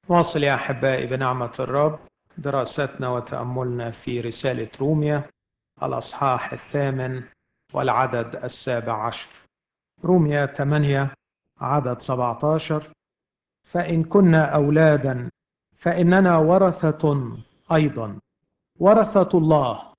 واصل يا احبائي بنعمه الرب دراستنا وتاملنا في رساله روميا الاصحاح الثامن والعدد السابع عشر روميا 8 عدد 17 فان كنا اولادا فاننا ورثه ايضا ورثه الله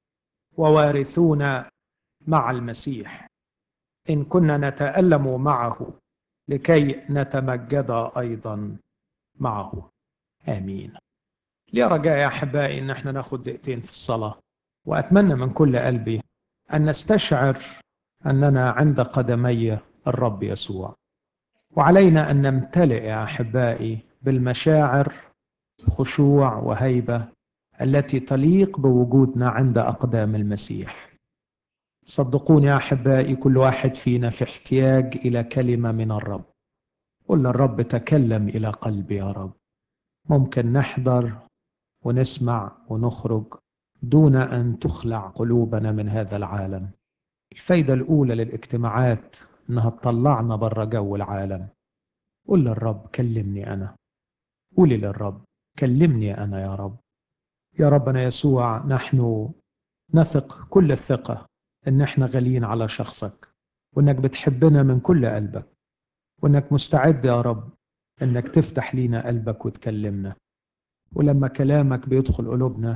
ووارثون مع المسيح ان كنا نتالم معه لكي نتمجد ايضا معه امين لي رجاء يا احبائي ان احنا ناخد دقيقتين في الصلاه واتمنى من كل قلبي ان نستشعر اننا عند قدمي الرب يسوع وعلينا ان نمتلئ يا احبائي بالمشاعر خشوع وهيبه التي تليق بوجودنا عند اقدام المسيح صدقوني يا احبائي كل واحد فينا في احتياج الى كلمه من الرب قل للرب تكلم الى قلبي يا رب ممكن نحضر ونسمع ونخرج دون ان تخلع قلوبنا من هذا العالم الفايده الاولى للاجتماعات انها تطلعنا بره جو العالم قل للرب كلمني انا قولي للرب كلمني انا يا رب يا ربنا يسوع نحن نثق كل الثقه ان احنا غاليين على شخصك وانك بتحبنا من كل قلبك وانك مستعد يا رب انك تفتح لينا قلبك وتكلمنا ولما كلامك بيدخل قلوبنا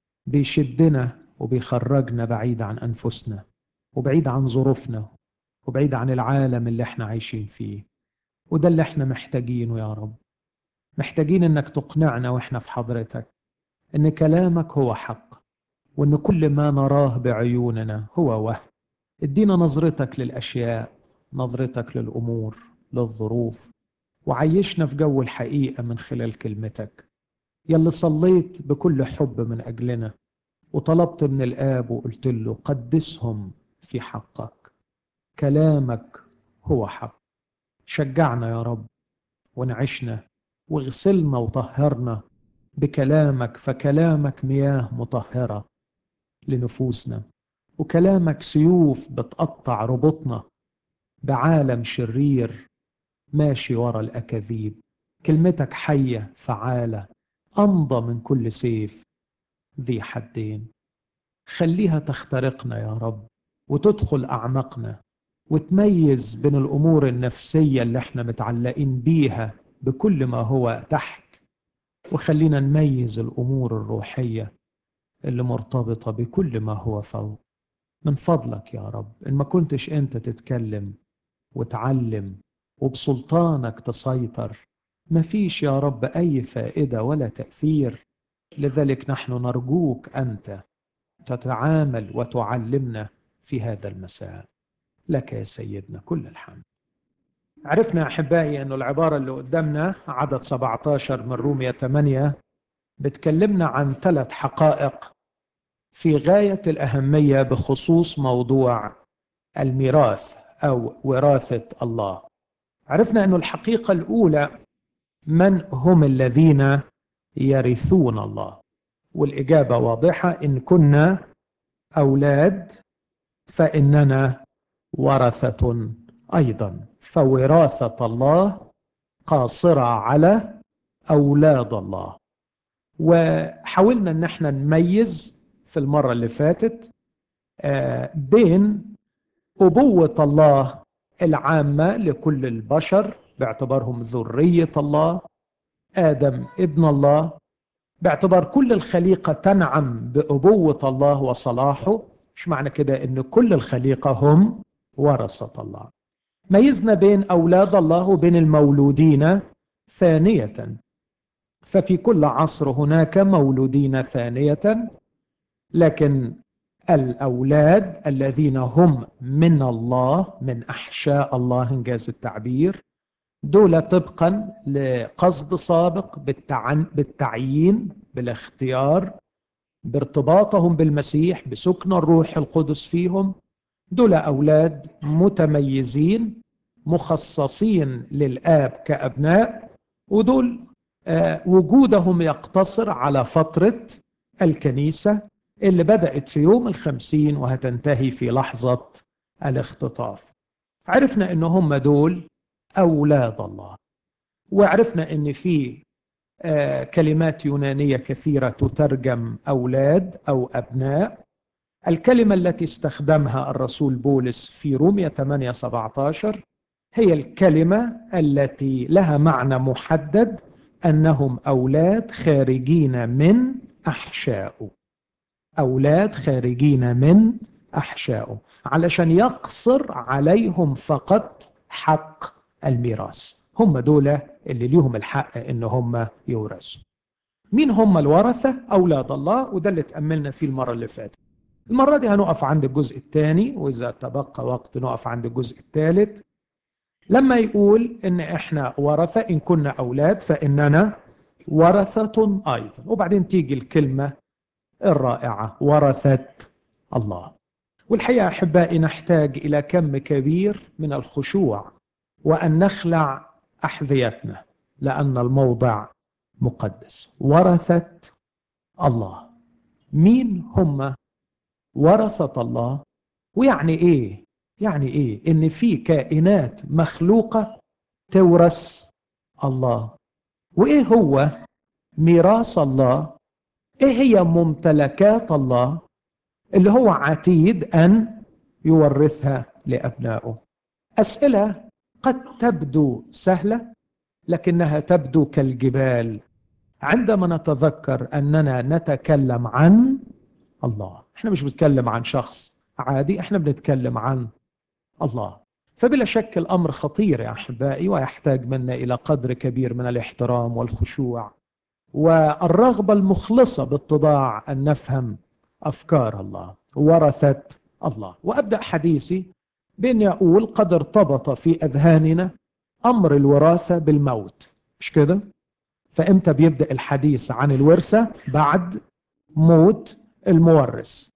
بيشدنا وبيخرجنا بعيد عن انفسنا وبعيد عن ظروفنا وبعيد عن العالم اللي احنا عايشين فيه وده اللي احنا محتاجينه يا رب محتاجين انك تقنعنا واحنا في حضرتك ان كلامك هو حق وان كل ما نراه بعيوننا هو وهم ادينا نظرتك للاشياء نظرتك للامور للظروف وعيشنا في جو الحقيقه من خلال كلمتك يلي صليت بكل حب من اجلنا وطلبت من الاب وقلت له قدسهم في حقك كلامك هو حق شجعنا يا رب ونعشنا واغسلنا وطهرنا بكلامك فكلامك مياه مطهره لنفوسنا وكلامك سيوف بتقطع ربطنا بعالم شرير ماشي ورا الاكاذيب كلمتك حيه فعاله امضى من كل سيف ذي حدين خليها تخترقنا يا رب وتدخل اعماقنا وتميز بين الامور النفسيه اللي احنا متعلقين بيها بكل ما هو تحت وخلينا نميز الامور الروحيه اللي مرتبطه بكل ما هو فوق من فضلك يا رب ان ما كنتش انت تتكلم وتعلم وبسلطانك تسيطر ما فيش يا رب اي فائده ولا تاثير لذلك نحن نرجوك انت تتعامل وتعلمنا في هذا المساء لك يا سيدنا كل الحمد عرفنا احبائي انه العباره اللي قدامنا عدد 17 من رومية 8 بتكلمنا عن ثلاث حقائق في غايه الاهميه بخصوص موضوع الميراث او وراثه الله عرفنا انه الحقيقه الاولى من هم الذين يرثون الله والاجابه واضحه ان كنا اولاد فاننا ورثه ايضا فوراثه الله قاصره على اولاد الله وحاولنا ان احنا نميز في المره اللي فاتت بين ابوه الله العامه لكل البشر باعتبارهم ذريه الله ادم ابن الله باعتبار كل الخليقه تنعم بابوه الله وصلاحه مش معنى كده ان كل الخليقه هم ورثه الله ميزنا بين اولاد الله وبين المولودين ثانيه ففي كل عصر هناك مولودين ثانيه لكن الاولاد الذين هم من الله من احشاء الله انجاز التعبير دول طبقا لقصد سابق بالتعيين بالاختيار بارتباطهم بالمسيح بسكن الروح القدس فيهم دول اولاد متميزين مخصصين للاب كابناء ودول وجودهم يقتصر على فتره الكنيسه اللي بدات في يوم الخمسين وهتنتهي في لحظه الاختطاف عرفنا ان هم دول اولاد الله وعرفنا ان في آه، كلمات يونانيه كثيره تترجم اولاد او ابناء الكلمه التي استخدمها الرسول بولس في رومية 8 17 هي الكلمه التي لها معنى محدد انهم اولاد خارجين من احشائه اولاد خارجين من احشائه علشان يقصر عليهم فقط حق الميراث هم دول اللي ليهم الحق ان هم يورثوا مين هم الورثه اولاد الله وده اللي تاملنا فيه المره اللي فاتت المره دي هنقف عند الجزء الثاني واذا تبقى وقت نقف عند الجزء الثالث لما يقول ان احنا ورثه ان كنا اولاد فاننا ورثه ايضا وبعدين تيجي الكلمه الرائعه ورثه الله والحقيقه احبائي نحتاج الى كم كبير من الخشوع وان نخلع احذيتنا لان الموضع مقدس ورثه الله مين هم ورثه الله ويعني ايه يعني ايه ان في كائنات مخلوقه تورث الله وايه هو ميراث الله ايه هي ممتلكات الله اللي هو عتيد ان يورثها لابنائه اسئله قد تبدو سهله لكنها تبدو كالجبال عندما نتذكر اننا نتكلم عن الله احنا مش بنتكلم عن شخص عادي احنا بنتكلم عن الله فبلا شك الامر خطير يا احبائي ويحتاج منا الى قدر كبير من الاحترام والخشوع والرغبه المخلصه باتضاع ان نفهم افكار الله ورثت الله وابدا حديثي باني اقول قد ارتبط في اذهاننا امر الوراثه بالموت مش كده فامتى بيبدا الحديث عن الورثه بعد موت المورث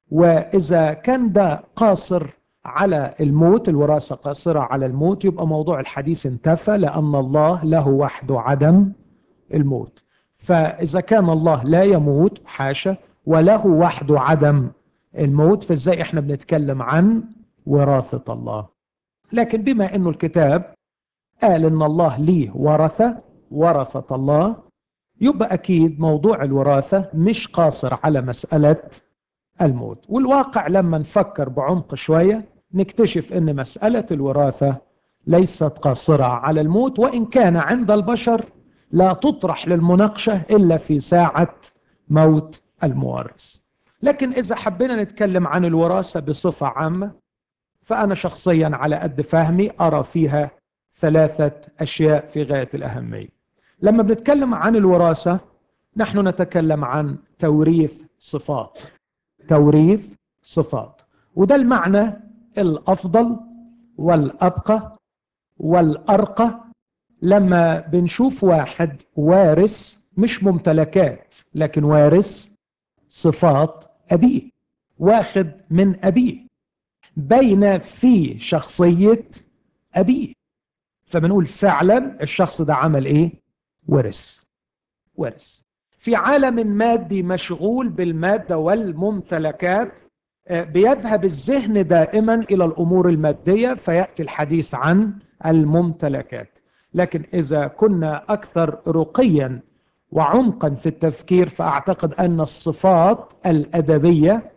واذا كان ده قاصر على الموت الوراثه قاصره على الموت يبقى موضوع الحديث انتفى لان الله له وحده عدم الموت فاذا كان الله لا يموت حاشا وله وحده عدم الموت فازاي احنا بنتكلم عن وراثه الله لكن بما انه الكتاب قال ان الله ليه ورثه ورثه الله يبقى اكيد موضوع الوراثه مش قاصر على مساله الموت والواقع لما نفكر بعمق شويه نكتشف ان مساله الوراثه ليست قاصره على الموت وان كان عند البشر لا تطرح للمناقشه الا في ساعه موت المورث لكن اذا حبينا نتكلم عن الوراثه بصفه عامه فانا شخصيا على قد فهمي ارى فيها ثلاثه اشياء في غايه الاهميه لما بنتكلم عن الوراثه نحن نتكلم عن توريث صفات توريث صفات وده المعنى الافضل والابقى والارقى لما بنشوف واحد وارث مش ممتلكات لكن وارث صفات ابيه واخد من ابيه بين في شخصيه ابيه فبنقول فعلا الشخص ده عمل ايه ورث ورث في عالم مادي مشغول بالماده والممتلكات آه، بيذهب الذهن دائما الى الامور الماديه فياتي الحديث عن الممتلكات لكن اذا كنا اكثر رقيا وعمقا في التفكير فاعتقد ان الصفات الادبيه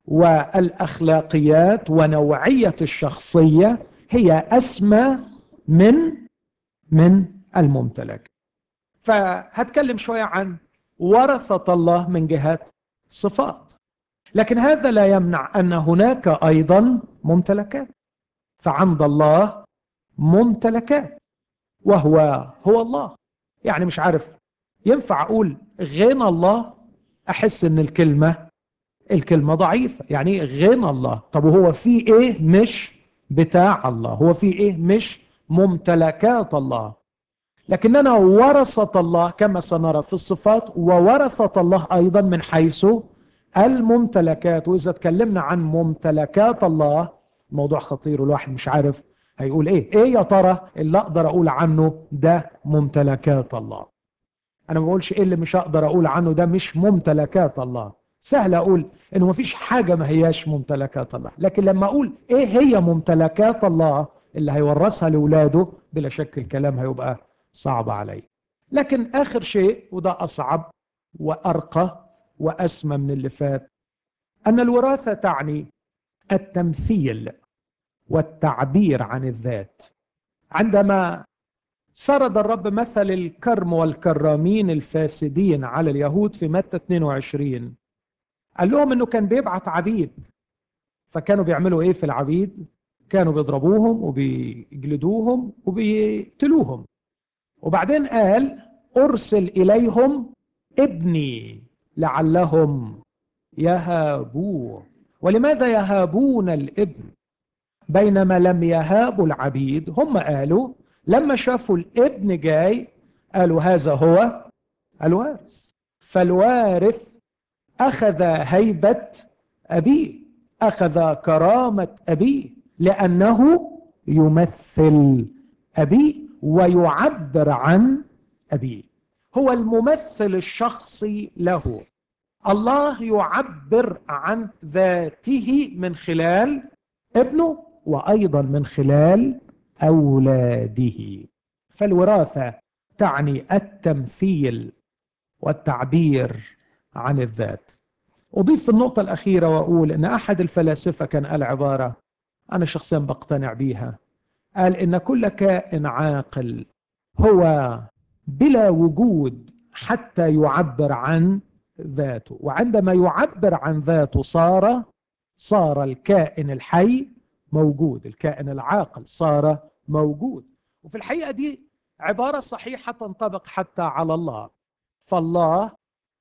والاخلاقيات ونوعيه الشخصيه هي اسمى من من الممتلك فهتكلم شويه عن ورثه الله من جهه صفات لكن هذا لا يمنع ان هناك ايضا ممتلكات فعند الله ممتلكات وهو هو الله يعني مش عارف ينفع اقول غنى الله احس ان الكلمه الكلمه ضعيفه يعني ايه غنى الله طب وهو في ايه مش بتاع الله هو في ايه مش ممتلكات الله لكننا ورثة الله كما سنرى في الصفات وورثة الله أيضا من حيث الممتلكات وإذا تكلمنا عن ممتلكات الله موضوع خطير والواحد مش عارف هيقول ايه ايه يا ترى اللي اقدر اقول عنه ده ممتلكات الله انا ما بقولش ايه اللي مش هقدر اقول عنه ده مش ممتلكات الله سهل اقول انه ما فيش حاجه ما هياش ممتلكات الله لكن لما اقول ايه هي ممتلكات الله اللي هيورثها لاولاده بلا شك الكلام هيبقى صعب علي لكن آخر شيء وده أصعب وأرقى وأسمى من اللي فات أن الوراثة تعني التمثيل والتعبير عن الذات عندما سرد الرب مثل الكرم والكرامين الفاسدين على اليهود في متى 22 قال لهم انه كان بيبعت عبيد فكانوا بيعملوا ايه في العبيد كانوا بيضربوهم وبيجلدوهم وبيقتلوهم وبعدين قال ارسل اليهم ابني لعلهم يهابوه ولماذا يهابون الابن بينما لم يهابوا العبيد هم قالوا لما شافوا الابن جاي قالوا هذا هو الوارث فالوارث اخذ هيبه ابيه اخذ كرامه ابيه لانه يمثل ابيه ويعبر عن ابيه هو الممثل الشخصي له الله يعبر عن ذاته من خلال ابنه وايضا من خلال اولاده فالوراثه تعني التمثيل والتعبير عن الذات اضيف في النقطه الاخيره واقول ان احد الفلاسفه كان قال عباره انا شخصيا بقتنع بيها قال ان كل كائن عاقل هو بلا وجود حتى يعبر عن ذاته وعندما يعبر عن ذاته صار صار الكائن الحي موجود الكائن العاقل صار موجود وفي الحقيقه دي عباره صحيحه تنطبق حتى على الله فالله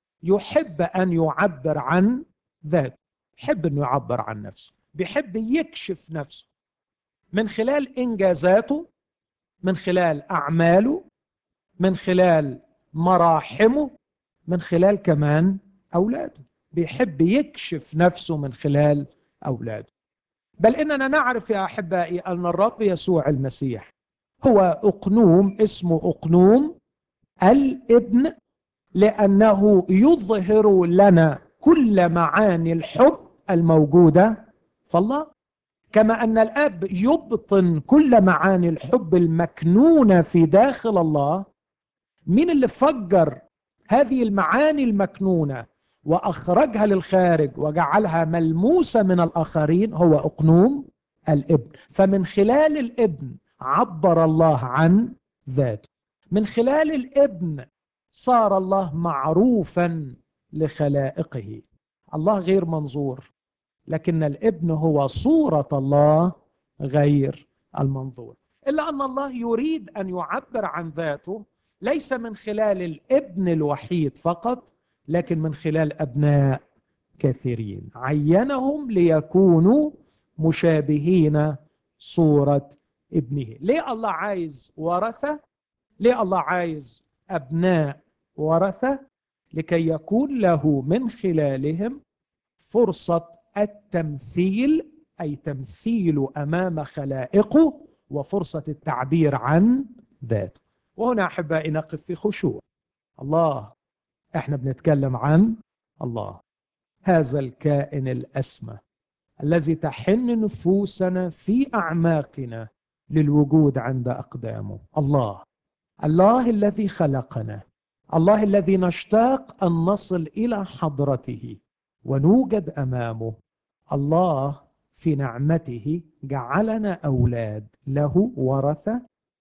يحب ان يعبر عن ذاته يحب انه يعبر عن نفسه بيحب يكشف نفسه من خلال انجازاته من خلال اعماله من خلال مراحمه من خلال كمان اولاده بيحب يكشف نفسه من خلال اولاده بل اننا نعرف يا احبائي ان الرب يسوع المسيح هو اقنوم اسمه اقنوم الابن لانه يظهر لنا كل معاني الحب الموجوده فالله كما ان الاب يبطن كل معاني الحب المكنونه في داخل الله مين اللي فجر هذه المعاني المكنونه واخرجها للخارج وجعلها ملموسه من الاخرين هو اقنوم الابن فمن خلال الابن عبر الله عن ذاته من خلال الابن صار الله معروفا لخلائقه الله غير منظور لكن الابن هو صوره الله غير المنظور الا ان الله يريد ان يعبر عن ذاته ليس من خلال الابن الوحيد فقط لكن من خلال ابناء كثيرين عينهم ليكونوا مشابهين صوره ابنه ليه الله عايز ورثه ليه الله عايز ابناء ورثه لكي يكون له من خلالهم فرصه التمثيل اي تمثيله امام خلائقه وفرصه التعبير عن ذاته وهنا احبائي نقف في خشوع الله احنا بنتكلم عن الله هذا الكائن الاسمى الذي تحن نفوسنا في اعماقنا للوجود عند اقدامه الله الله الذي خلقنا الله الذي نشتاق ان نصل الى حضرته ونوجد امامه الله في نعمته جعلنا اولاد له ورثه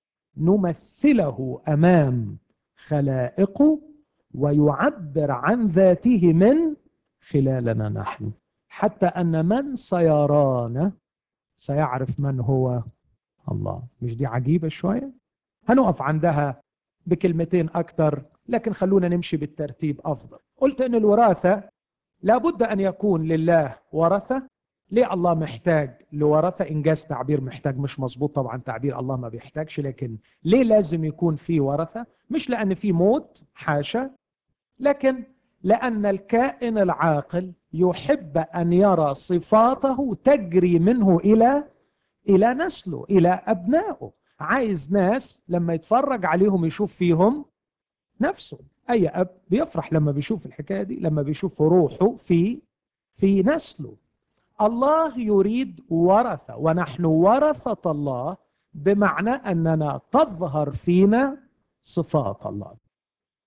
نمثله امام خلائقه ويعبر عن ذاته من خلالنا نحن حتى ان من سيرانا سيعرف من هو الله مش دي عجيبه شويه هنقف عندها بكلمتين اكثر لكن خلونا نمشي بالترتيب افضل قلت ان الوراثه لابد ان يكون لله ورثه ليه الله محتاج لورثه انجاز تعبير محتاج مش مظبوط طبعا تعبير الله ما بيحتاجش لكن ليه لازم يكون في ورثه مش لان في موت حاشا لكن لان الكائن العاقل يحب ان يرى صفاته تجري منه الى الى نسله الى ابنائه عايز ناس لما يتفرج عليهم يشوف فيهم نفسه اي اب بيفرح لما بيشوف الحكايه دي لما بيشوف روحه في في نسله الله يريد ورثه ونحن ورثه الله بمعنى اننا تظهر فينا صفات الله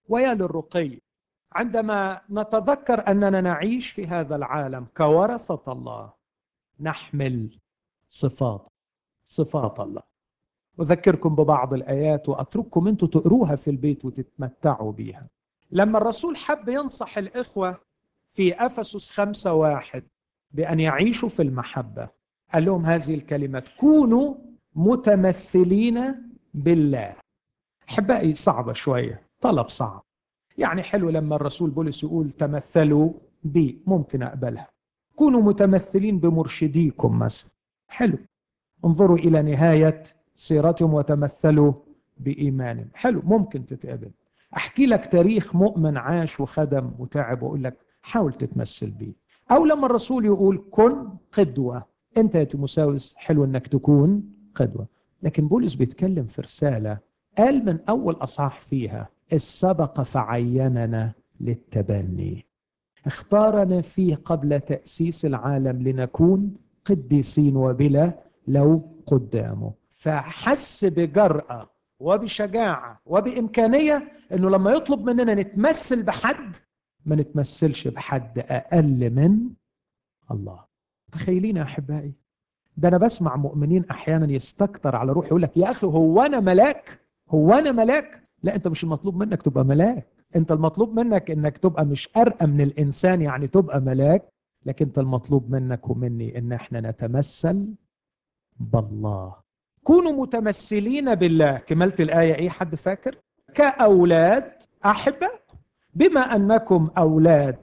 ويا للرقي عندما نتذكر اننا نعيش في هذا العالم كورثه الله نحمل صفات صفات الله اذكركم ببعض الايات واترككم انتم تقروها في البيت وتتمتعوا بها لما الرسول حب ينصح الاخوه في افسس خمسة واحد بان يعيشوا في المحبه قال لهم هذه الكلمات كونوا متمثلين بالله احبائي صعبه شويه طلب صعب يعني حلو لما الرسول بولس يقول تمثلوا بي ممكن اقبلها كونوا متمثلين بمرشديكم مثلا حلو انظروا الى نهايه سيرتهم وتمثلوا بايمانهم حلو ممكن تتقبل احكي لك تاريخ مؤمن عاش وخدم وتعب واقول لك حاول تتمثل بيه او لما الرسول يقول كن قدوه انت يا تيموساوس حلو انك تكون قدوه لكن بولس بيتكلم في رساله قال من اول اصحاح فيها السبق فعيننا للتبني اختارنا فيه قبل تاسيس العالم لنكون قديسين وبلا لو قدامه فحس بجرأة وبشجاعة وبإمكانية أنه لما يطلب مننا نتمثل بحد ما نتمثلش بحد أقل من الله تخيلين يا أحبائي ده أنا بسمع مؤمنين أحيانا يستكتر على روح يقول لك يا أخي هو أنا ملاك هو أنا ملاك لا أنت مش المطلوب منك تبقى ملاك أنت المطلوب منك أنك تبقى مش أرقى من الإنسان يعني تبقى ملاك لكن أنت المطلوب منك ومني أن احنا نتمثل بالله كونوا متمثلين بالله كملت الآية إيه حد فاكر كأولاد أحبة بما أنكم أولاد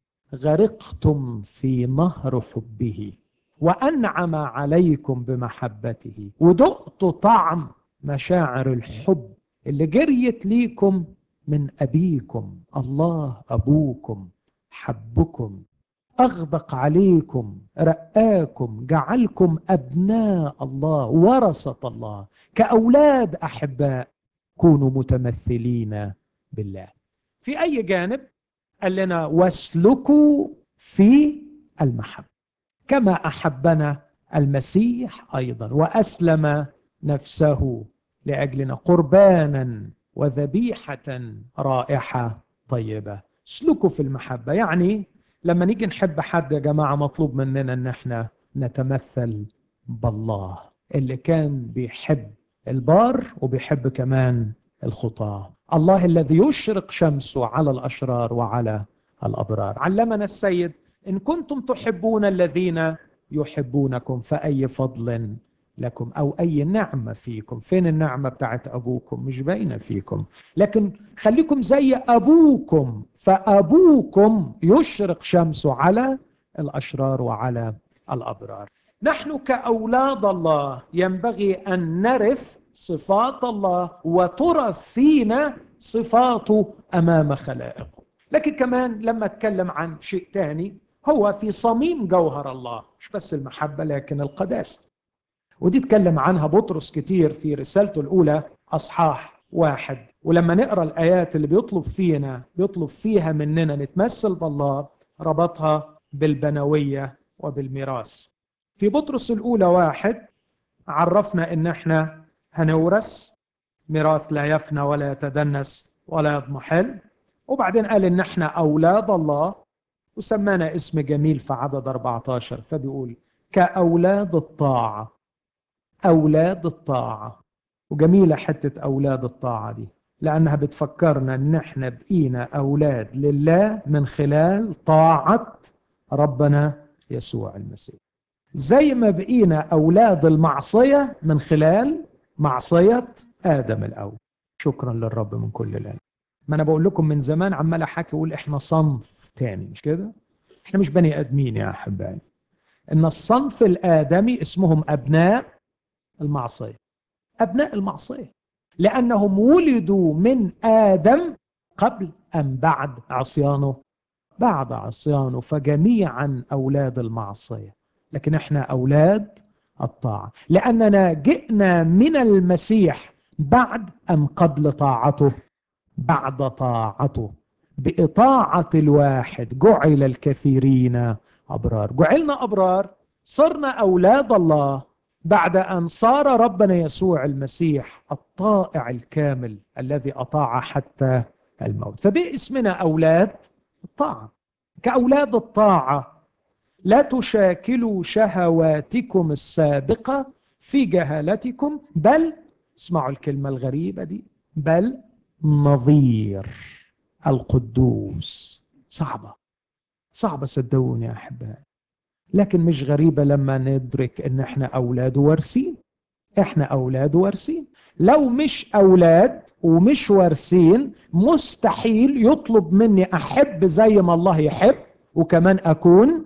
غرقتم في نهر حبه وأنعم عليكم بمحبته وذقتوا طعم مشاعر الحب اللي جريت ليكم من أبيكم الله أبوكم حبكم أغدق عليكم رآكم جعلكم أبناء الله ورثة الله كأولاد أحباء كونوا متمثلين بالله في أي جانب قال لنا واسلكوا في المحبة كما أحبنا المسيح أيضا وأسلم نفسه لأجلنا قربانا وذبيحة رائحة طيبة اسلكوا في المحبة يعني لما نيجي نحب حد يا جماعة مطلوب مننا ان احنا نتمثل بالله اللي كان بيحب البار وبيحب كمان الخطاة الله الذي يشرق شمسه على الأشرار وعلى الأبرار علمنا السيد إن كنتم تحبون الذين يحبونكم فأي فضل لكم او اي نعمه فيكم فين النعمه بتاعت ابوكم مش باينه فيكم لكن خليكم زي ابوكم فابوكم يشرق شمسه على الاشرار وعلى الابرار نحن كاولاد الله ينبغي ان نرث صفات الله وترى فينا صفاته امام خلائقه لكن كمان لما اتكلم عن شيء ثاني هو في صميم جوهر الله مش بس المحبه لكن القداسه ودي اتكلم عنها بطرس كتير في رسالته الأولى أصحاح واحد ولما نقرا الآيات اللي بيطلب فينا بيطلب فيها مننا نتمثل بالله ربطها بالبنوية وبالميراث في بطرس الأولى واحد عرفنا إن إحنا هنورث ميراث لا يفنى ولا يتدنس ولا يضمحل وبعدين قال إن إحنا أولاد الله وسمانا اسم جميل في عدد 14 فبيقول كأولاد الطاعة أولاد الطاعة وجميلة حتة أولاد الطاعة دي لأنها بتفكرنا إن إحنا بقينا أولاد لله من خلال طاعة ربنا يسوع المسيح زي ما بقينا أولاد المعصية من خلال معصية آدم الأول شكرا للرب من كل الآن ما أنا بقول لكم من زمان عمال أحكي أقول إحنا صنف تاني مش كده إحنا مش بني آدمين يا أحبائي إن الصنف الآدمي اسمهم أبناء المعصيه ابناء المعصيه لانهم ولدوا من ادم قبل ام بعد عصيانه بعد عصيانه فجميعا اولاد المعصيه لكن احنا اولاد الطاعه لاننا جئنا من المسيح بعد ام قبل طاعته بعد طاعته باطاعه الواحد جعل الكثيرين ابرار جعلنا ابرار صرنا اولاد الله بعد ان صار ربنا يسوع المسيح الطائع الكامل الذي اطاع حتى الموت فباسمنا أولاد الطاعة كأولاد الطاعة لا تشاكلوا شهواتكم السابقة في جهالتكم بل اسمعوا الكلمة الغريبة دي بل نظير القدوس صعبة صعبة صدقوني يا أحبائي لكن مش غريبة لما ندرك إن إحنا أولاد وارثين إحنا أولاد وارثين لو مش أولاد ومش وارثين مستحيل يطلب مني أحب زي ما الله يحب وكمان أكون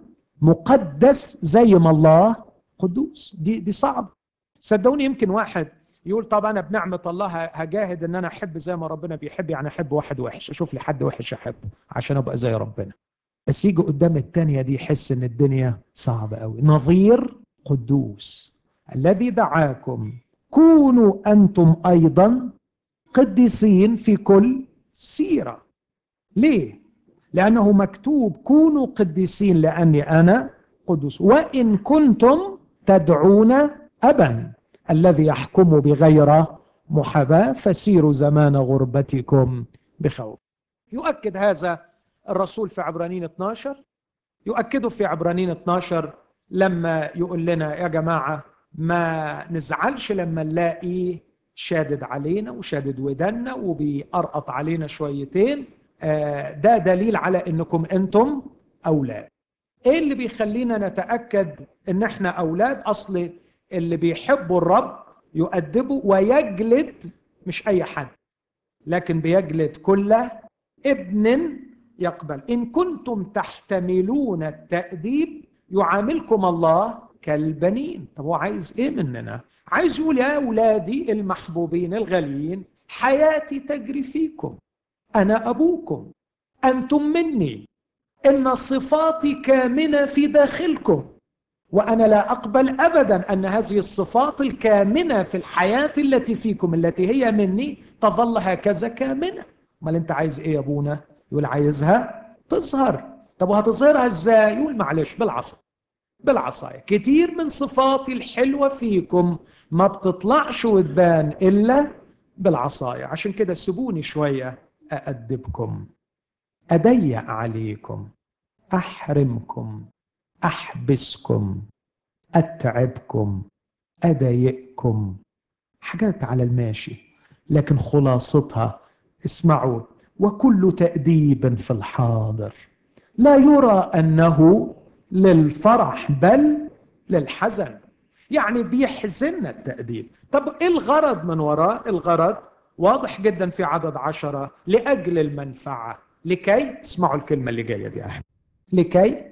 مقدس زي ما الله قدوس دي دي صعب صدقوني يمكن واحد يقول طب انا بنعمه الله هجاهد ان انا احب زي ما ربنا بيحب يعني احب واحد وحش اشوف لي حد وحش احبه عشان ابقى زي ربنا بس يجي قدام التانية دي يحس ان الدنيا صعبة قوي نظير قدوس الذي دعاكم كونوا انتم ايضا قديسين في كل سيرة ليه؟ لأنه مكتوب كونوا قديسين لأني أنا قدوس وإن كنتم تدعون أبا الذي يحكم بغير محاباة فسيروا زمان غربتكم بخوف يؤكد هذا الرسول في عبرانين 12 يؤكده في عبرانين 12 لما يقول لنا يا جماعة ما نزعلش لما نلاقي شادد علينا وشادد ودنا وبيقرقط علينا شويتين آه، ده دليل على انكم انتم اولاد ايه اللي بيخلينا نتاكد ان احنا اولاد اصل اللي بيحبوا الرب يؤدبوا ويجلد مش اي حد لكن بيجلد كل ابن يقبل ان كنتم تحتملون التاديب يعاملكم الله كالبنين طب هو عايز ايه مننا عايز يقول يا اولادي المحبوبين الغاليين حياتي تجري فيكم انا ابوكم انتم مني ان صفاتي كامنه في داخلكم وانا لا اقبل ابدا ان هذه الصفات الكامنه في الحياه التي فيكم التي هي مني تظل هكذا كامنه امال انت عايز ايه يا ابونا يقول عايزها تظهر طب وهتظهرها ازاي يقول معلش بالعصا بالعصاية كتير من صفاتي الحلوة فيكم ما بتطلعش وتبان إلا بالعصاية عشان كده سيبوني شوية أأدبكم أضيق عليكم أحرمكم احبسكم اتعبكم اضايقكم حاجات على الماشي لكن خلاصتها اسمعوا وكل تاديب في الحاضر لا يرى انه للفرح بل للحزن يعني بيحزننا التأديب طب ايه الغرض من وراء الغرض واضح جدا في عدد عشرة لأجل المنفعة لكي اسمعوا الكلمة اللي جاية دي أحد لكي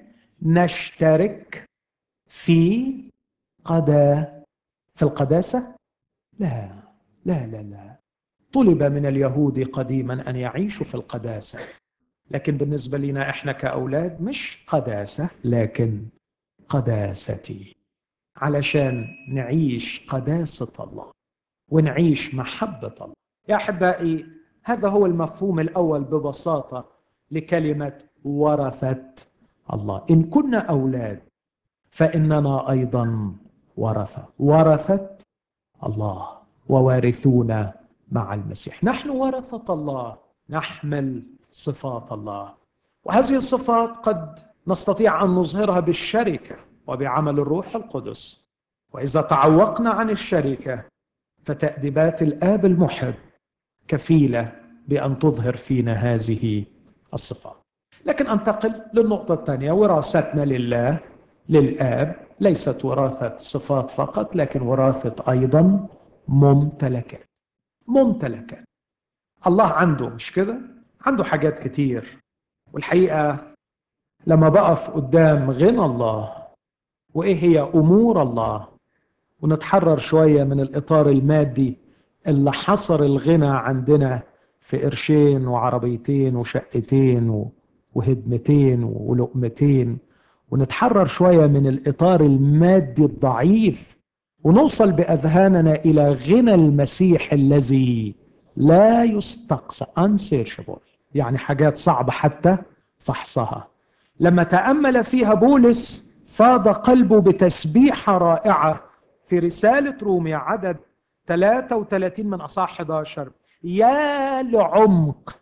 نشترك في قدا في القداسة لا لا لا لا طلب من اليهود قديما أن يعيشوا في القداسة لكن بالنسبة لنا إحنا كأولاد مش قداسة لكن قداستي علشان نعيش قداسة الله ونعيش محبة الله يا أحبائي هذا هو المفهوم الأول ببساطة لكلمة ورثة الله إن كنا أولاد فإننا أيضا ورثة ورثة الله ووارثون مع المسيح نحن ورثة الله نحمل صفات الله وهذه الصفات قد نستطيع أن نظهرها بالشركة وبعمل الروح القدس وإذا تعوقنا عن الشركة فتأديبات الآب المحب كفيلة بأن تظهر فينا هذه الصفات لكن انتقل للنقطة الثانية وراثتنا لله للآب ليست وراثة صفات فقط لكن وراثة أيضا ممتلكات ممتلكات الله عنده مش كده عنده حاجات كتير والحقيقة لما بقف قدام غنى الله وإيه هي أمور الله ونتحرر شوية من الإطار المادي اللي حصر الغنى عندنا في قرشين وعربيتين وشقتين و... وهدمتين ولقمتين ونتحرر شويه من الاطار المادي الضعيف ونوصل باذهاننا الى غنى المسيح الذي لا يستقصى unsearchable يعني حاجات صعبه حتى فحصها لما تامل فيها بولس فاض قلبه بتسبيحه رائعه في رساله روميا عدد 33 من اصحاح 11 يا لعمق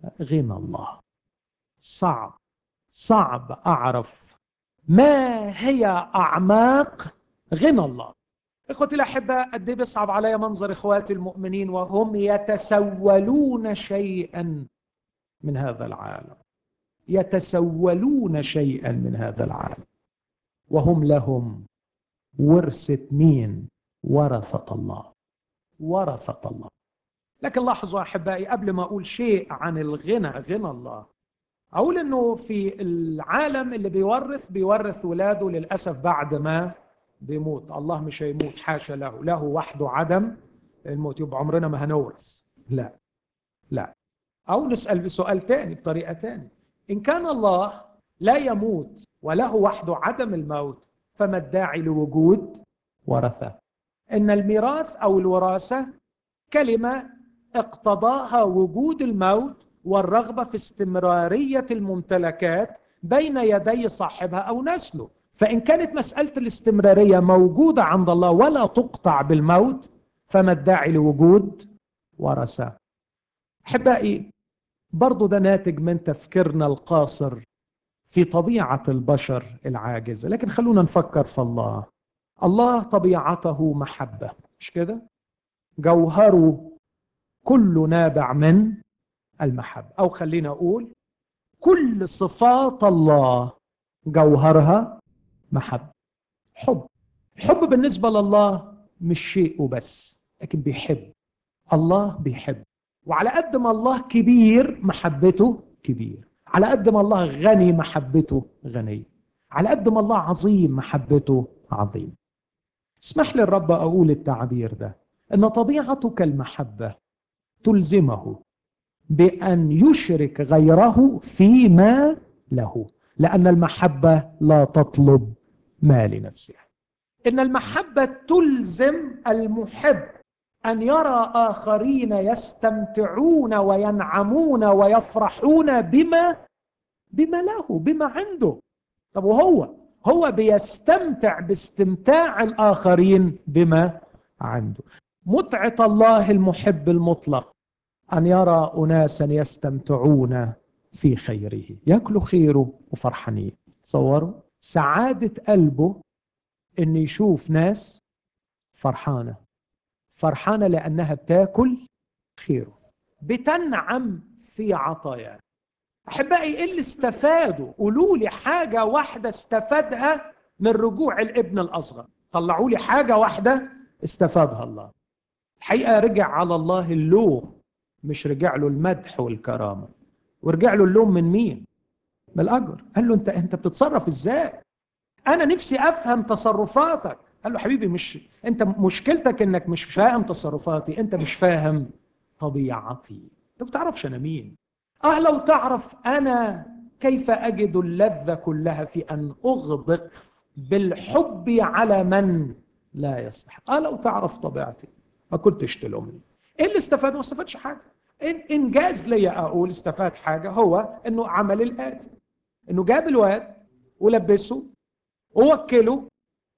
غنى الله صعب صعب اعرف ما هي اعماق غنى الله اخوتي الاحباء قد ايه بيصعب علي منظر اخواتي المؤمنين وهم يتسولون شيئا من هذا العالم يتسولون شيئا من هذا العالم وهم لهم ورثة مين ورثة الله ورثة الله لكن لاحظوا احبائي قبل ما اقول شيء عن الغنى غنى الله اقول انه في العالم اللي بيورث بيورث ولاده للاسف بعد ما بيموت الله مش هيموت حاشا له له وحده عدم الموت يبقى عمرنا ما هنورث لا لا او نسال بسؤال تاني بطريقه تانية ان كان الله لا يموت وله وحده عدم الموت فما الداعي لوجود ورثه ان الميراث او الوراثه كلمه اقتضاها وجود الموت والرغبه في استمراريه الممتلكات بين يدي صاحبها او نسله فان كانت مساله الاستمراريه موجوده عند الله ولا تقطع بالموت فما الداعي لوجود ورثه احبائي برضو ده ناتج من تفكيرنا القاصر في طبيعه البشر العاجزه لكن خلونا نفكر في الله الله طبيعته محبه مش كده جوهره كله نابع من المحبه او خلينا اقول كل صفات الله جوهرها محبه حب الحب بالنسبه لله مش شيء وبس لكن بيحب الله بيحب وعلى قد ما الله كبير محبته كبير على قد ما الله غني محبته غني على قد ما الله عظيم محبته عظيم اسمح لي الرب اقول التعبير ده ان طبيعته كالمحبه تلزمه بان يشرك غيره فيما له لان المحبه لا تطلب ما لنفسها ان المحبه تلزم المحب ان يرى اخرين يستمتعون وينعمون ويفرحون بما بما له بما عنده طب وهو هو بيستمتع باستمتاع الاخرين بما عنده متعه الله المحب المطلق ان يرى اناسا يستمتعون في خيره ياكلوا خيره وفرحانين تصوروا سعاده قلبه ان يشوف ناس فرحانه فرحانه لانها بتاكل خيره بتنعم في عطاياه احبائي ايه اللي استفادوا قولوا لي حاجه واحده استفادها من رجوع الابن الاصغر طلعوا لي حاجه واحده استفادها الله الحقيقه رجع على الله اللوم مش رجع له المدح والكرامه ورجع له اللوم من مين من الاجر قال له انت انت بتتصرف ازاي انا نفسي افهم تصرفاتك قال له حبيبي مش انت مشكلتك انك مش فاهم تصرفاتي انت مش فاهم طبيعتي انت ما بتعرفش انا مين اه لو تعرف انا كيف اجد اللذه كلها في ان اغدق بالحب على من لا يستحق اه لو تعرف طبيعتي ما كنتش تلومني ايه اللي استفاد ما استفادش حاجه إن انجاز ليا اقول استفاد حاجه هو انه عمل الاتي انه جاب الواد ولبسه ووكله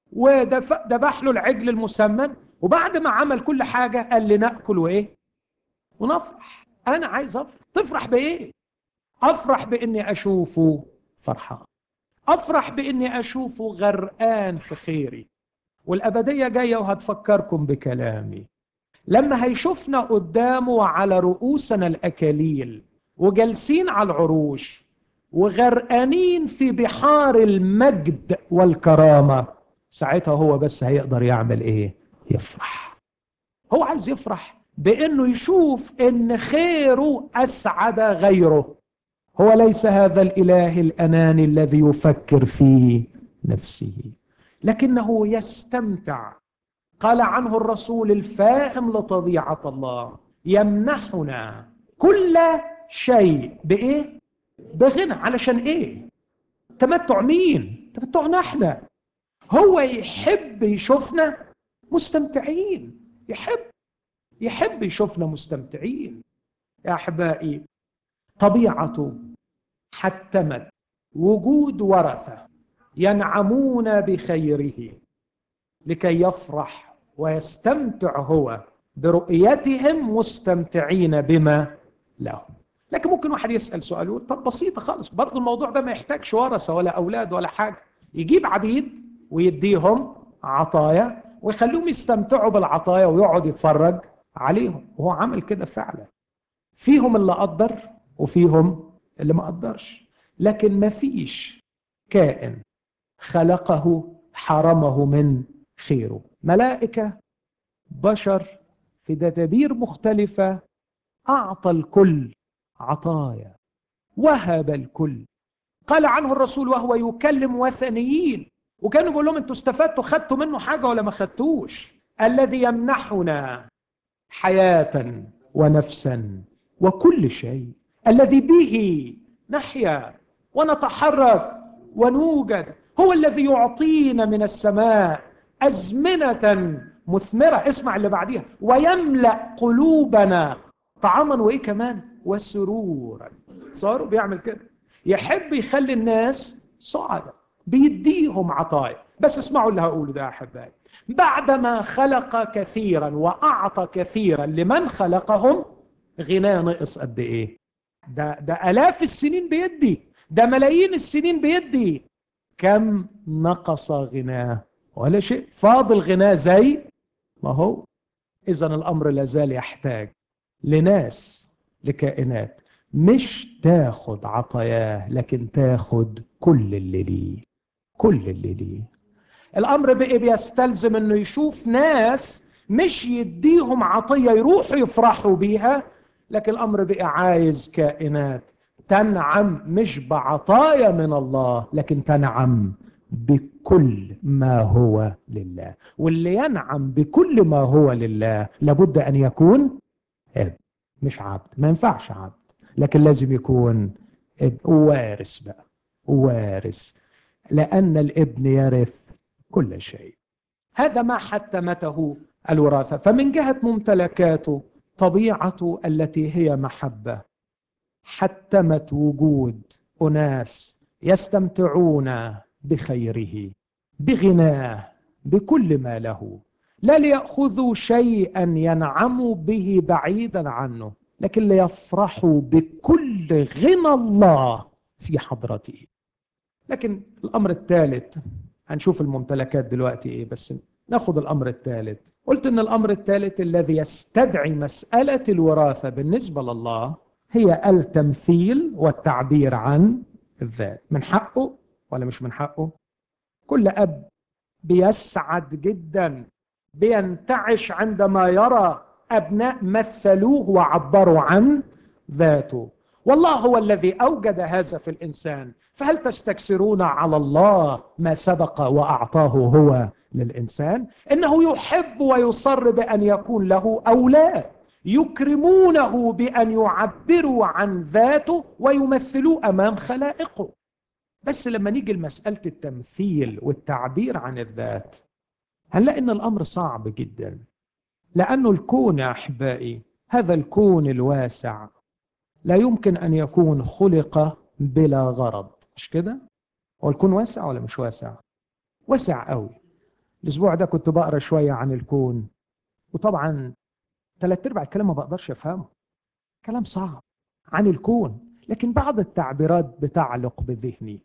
وذبح له العجل المسمن وبعد ما عمل كل حاجه قال لي ناكل وايه ونفرح انا عايز افرح تفرح بايه افرح باني اشوفه فرحان افرح باني اشوفه غرقان في خيري والابديه جايه وهتفكركم بكلامي لما هيشوفنا قدامه وعلى رؤوسنا الاكاليل وجالسين على العروش وغرقانين في بحار المجد والكرامه ساعتها هو بس هيقدر يعمل ايه يفرح هو عايز يفرح بانه يشوف ان خيره اسعد غيره هو ليس هذا الاله الاناني الذي يفكر في نفسه لكنه يستمتع قال عنه الرسول الفاهم لطبيعه الله يمنحنا كل شيء بايه بغنى علشان ايه تمتع مين تمتعنا احنا هو يحب يشوفنا مستمتعين يحب يحب يشوفنا مستمتعين يا احبائي طبيعته حتمت وجود ورثه ينعمون بخيره لكي يفرح ويستمتع هو برؤيتهم مستمتعين بما لهم لكن ممكن واحد يسال سؤال يقول طب بسيطه خالص برضه الموضوع ده ما يحتاجش ورثه ولا اولاد ولا حاجه يجيب عبيد ويديهم عطايا ويخليهم يستمتعوا بالعطايا ويقعد يتفرج عليهم وهو عمل كده فعلا فيهم اللي قدر وفيهم اللي ما قدرش لكن ما فيش كائن خلقه حرمه من خيره ملائكه بشر في تدابير مختلفه اعطى الكل عطايا وهب الكل قال عنه الرسول وهو يكلم وثنيين وكانوا بيقول لهم انتوا استفدتوا خدتوا منه حاجه ولا ما خدتوش الذي يمنحنا حياه ونفسا وكل شيء الذي به نحيا ونتحرك ونوجد هو الذي يعطينا من السماء ازمنه مثمره اسمع اللي بعديها ويملا قلوبنا طعاما وايه كمان وسرورا صاروا بيعمل كده يحب يخلي الناس سعداء بيديهم عطايا بس اسمعوا اللي هقوله ده يا احبائي بعدما خلق كثيرا واعطى كثيرا لمن خلقهم غناه نقص قد ايه ده ده الاف السنين بيدي ده ملايين السنين بيدي كم نقص غناه ولا شيء فاضل غناه زي ما هو اذا الامر لا زال يحتاج لناس لكائنات مش تاخد عطاياه لكن تاخد كل اللي ليه كل اللي ليه الامر بقي بيستلزم انه يشوف ناس مش يديهم عطيه يروحوا يفرحوا بيها لكن الامر بقي عايز كائنات تنعم مش بعطايا من الله لكن تنعم بكل ما هو لله واللي ينعم بكل ما هو لله لابد ان يكون ابن مش عبد ما ينفعش عبد لكن لازم يكون ابن وارث بقى وارث لأن الابن يرث كل شيء هذا ما حتمته الوراثة فمن جهة ممتلكاته طبيعته التي هي محبة حتمت وجود أناس يستمتعون بخيره بغناه بكل ما له لا ليأخذوا شيئا ينعموا به بعيدا عنه لكن ليفرحوا بكل غنى الله في حضرته لكن الامر الثالث هنشوف الممتلكات دلوقتي ايه بس ناخذ الامر الثالث قلت ان الامر الثالث الذي يستدعي مساله الوراثه بالنسبه لله هي التمثيل والتعبير عن الذات من حقه ولا مش من حقه كل اب بيسعد جدا بينتعش عندما يرى ابناء مثلوه وعبروا عن ذاته والله هو الذي اوجد هذا في الانسان فهل تستكثرون على الله ما سبق واعطاه هو للانسان انه يحب ويصر بان يكون له اولاد يكرمونه بان يعبروا عن ذاته ويمثلوه امام خلائقه بس لما نيجي لمساله التمثيل والتعبير عن الذات هنلاقي ان الامر صعب جدا لانه الكون يا احبائي هذا الكون الواسع لا يمكن ان يكون خلق بلا غرض مش كده هو الكون واسع ولا مش واسع واسع قوي الاسبوع ده كنت بقرا شويه عن الكون وطبعا ثلاث ارباع الكلام ما بقدرش افهمه كلام صعب عن الكون لكن بعض التعبيرات بتعلق بذهني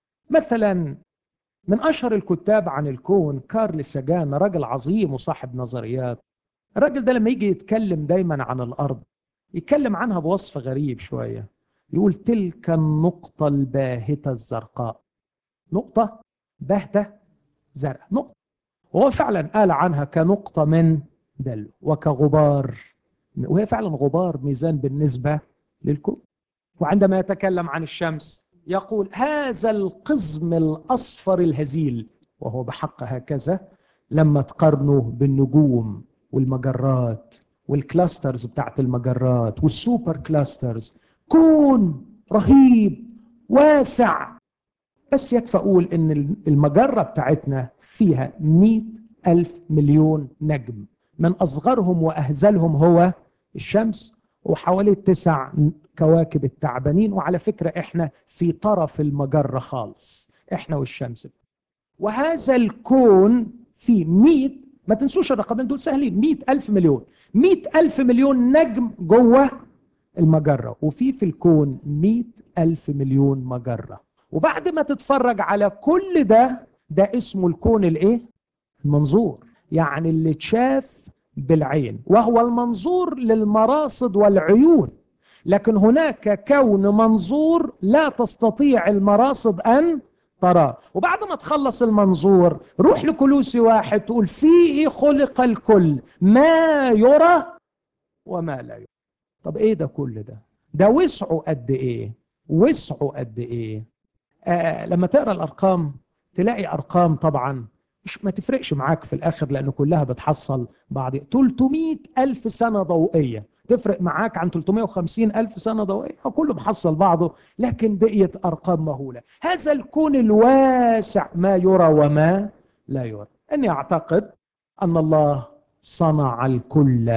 مثلا من اشهر الكتاب عن الكون كارل ساجان راجل عظيم وصاحب نظريات الراجل ده لما يجي يتكلم دايما عن الارض يتكلم عنها بوصف غريب شويه يقول تلك النقطه الباهته الزرقاء نقطه باهته زرقاء نقطه وهو فعلا قال عنها كنقطه من دلو وكغبار وهي فعلا غبار ميزان بالنسبه للكون وعندما يتكلم عن الشمس يقول هذا القزم الاصفر الهزيل وهو بحق هكذا لما تقارنه بالنجوم والمجرات والكلاسترز بتاعت المجرات والسوبر كلاسترز كون رهيب واسع بس يكفى أقول إن المجرة بتاعتنا فيها مئة ألف مليون نجم من أصغرهم وأهزلهم هو الشمس وحوالي تسع كواكب التعبانين وعلى فكرة إحنا في طرف المجرة خالص إحنا والشمس وهذا الكون فيه مئة ما تنسوش الرقمين دول سهلين مئة ألف مليون مئة ألف مليون نجم جوه المجرة وفي في الكون مئة ألف مليون مجرة وبعد ما تتفرج على كل ده ده اسمه الكون الايه المنظور يعني اللي تشاف بالعين وهو المنظور للمراصد والعيون لكن هناك كون منظور لا تستطيع المراصد ان تراه وبعد ما تخلص المنظور روح لكلوسي واحد تقول فيه خلق الكل ما يرى وما لا يرى طب ايه ده كل ده ده وسعه قد ايه وسعه قد ايه آه لما تقرا الارقام تلاقي ارقام طبعا مش ما تفرقش معاك في الاخر لان كلها بتحصل بعض 300 الف سنه ضوئيه تفرق معاك عن 350 الف سنه ضوئيه كله محصل بعضه لكن بقيت ارقام مهوله هذا الكون الواسع ما يرى وما لا يرى اني اعتقد ان الله صنع الكل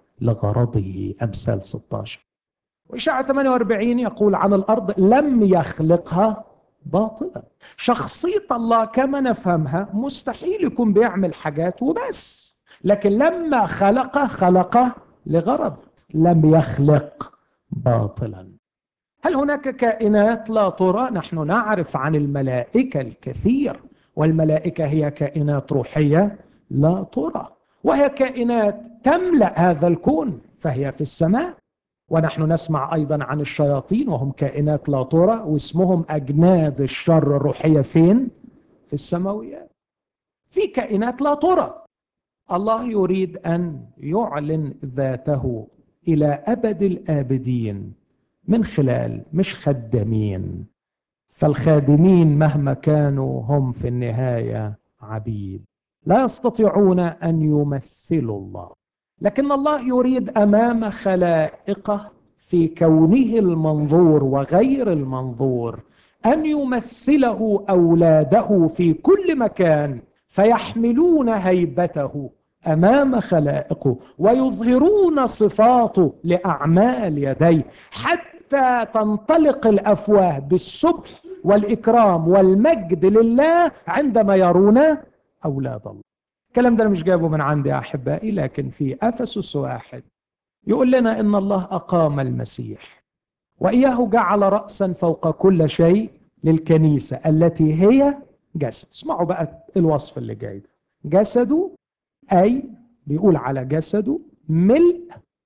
لغرضه امثال 16 واشاعه 48 يقول عن الارض لم يخلقها باطلا شخصية الله كما نفهمها مستحيل يكون بيعمل حاجات وبس لكن لما خلق خلق لغرض لم يخلق باطلا هل هناك كائنات لا ترى نحن نعرف عن الملائكة الكثير والملائكة هي كائنات روحية لا ترى وهي كائنات تملأ هذا الكون فهي في السماء ونحن نسمع ايضا عن الشياطين وهم كائنات لا ترى واسمهم اجناد الشر الروحيه فين؟ في السماويات. في كائنات لا ترى. الله يريد ان يعلن ذاته الى ابد الابدين من خلال مش خدامين فالخادمين مهما كانوا هم في النهايه عبيد لا يستطيعون ان يمثلوا الله لكن الله يريد امام خلائقه في كونه المنظور وغير المنظور ان يمثله اولاده في كل مكان فيحملون هيبته امام خلائقه ويظهرون صفاته لاعمال يديه حتى تنطلق الافواه بالسبح والاكرام والمجد لله عندما يرون اولاد الله الكلام ده انا مش جايبه من عندي يا احبائي لكن في افسس واحد يقول لنا ان الله اقام المسيح واياه جعل راسا فوق كل شيء للكنيسه التي هي جسد اسمعوا بقى الوصف اللي جاي ده جسده اي بيقول على جسده ملء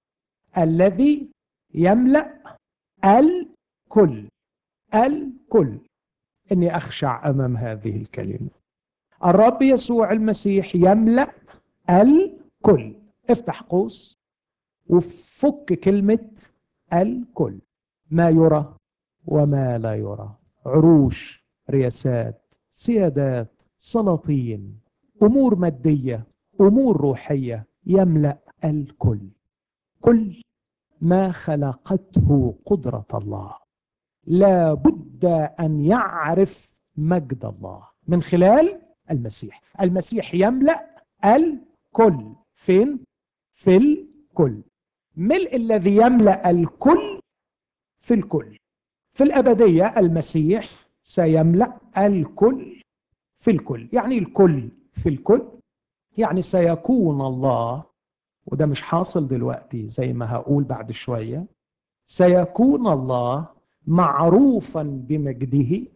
الذي يملا الكل الكل اني اخشع امام هذه الكلمه الرب يسوع المسيح يملا الكل افتح قوس وفك كلمه الكل ما يرى وما لا يرى عروش رياسات سيادات سلاطين امور ماديه امور روحيه يملا الكل كل ما خلقته قدره الله لا بد ان يعرف مجد الله من خلال المسيح المسيح يملا الكل فين في الكل ملء الذي يملا الكل في الكل في الابديه المسيح سيملا الكل في الكل يعني الكل في الكل يعني سيكون الله وده مش حاصل دلوقتي زي ما هقول بعد شويه سيكون الله معروفا بمجده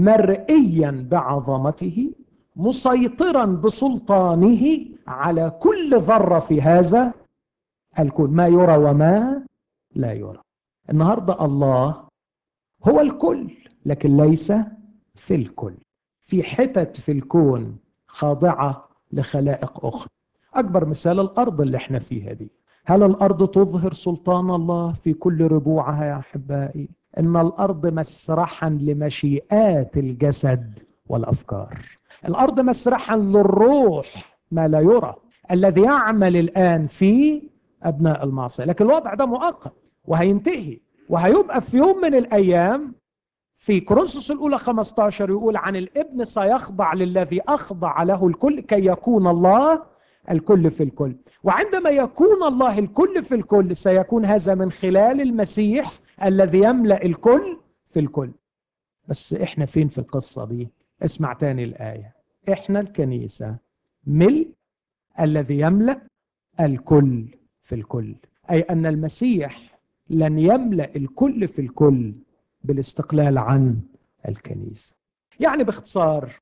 مرئيا بعظمته مسيطرا بسلطانه على كل ذره في هذا الكون ما يرى وما لا يرى النهارده الله هو الكل لكن ليس في الكل في حتت في الكون خاضعه لخلائق اخرى اكبر مثال الارض اللي احنا فيها دي هل الارض تظهر سلطان الله في كل ربوعها يا احبائي ان الارض مسرحا لمشيئات الجسد والافكار الارض مسرحا للروح ما لا يرى الذي يعمل الان في ابناء المعصيه لكن الوضع ده مؤقت وهينتهي وهيبقى في يوم من الايام في كورنثوس الاولى 15 يقول عن الابن سيخضع للذي اخضع له الكل كي يكون الله الكل في الكل وعندما يكون الله الكل في الكل سيكون هذا من خلال المسيح الذي يملا الكل في الكل بس احنا فين في القصه دي اسمع تاني الآية إحنا الكنيسة ملء الذي يملأ الكل في الكل أي أن المسيح لن يملا الكل في الكل بالاستقلال عن الكنيسه يعني باختصار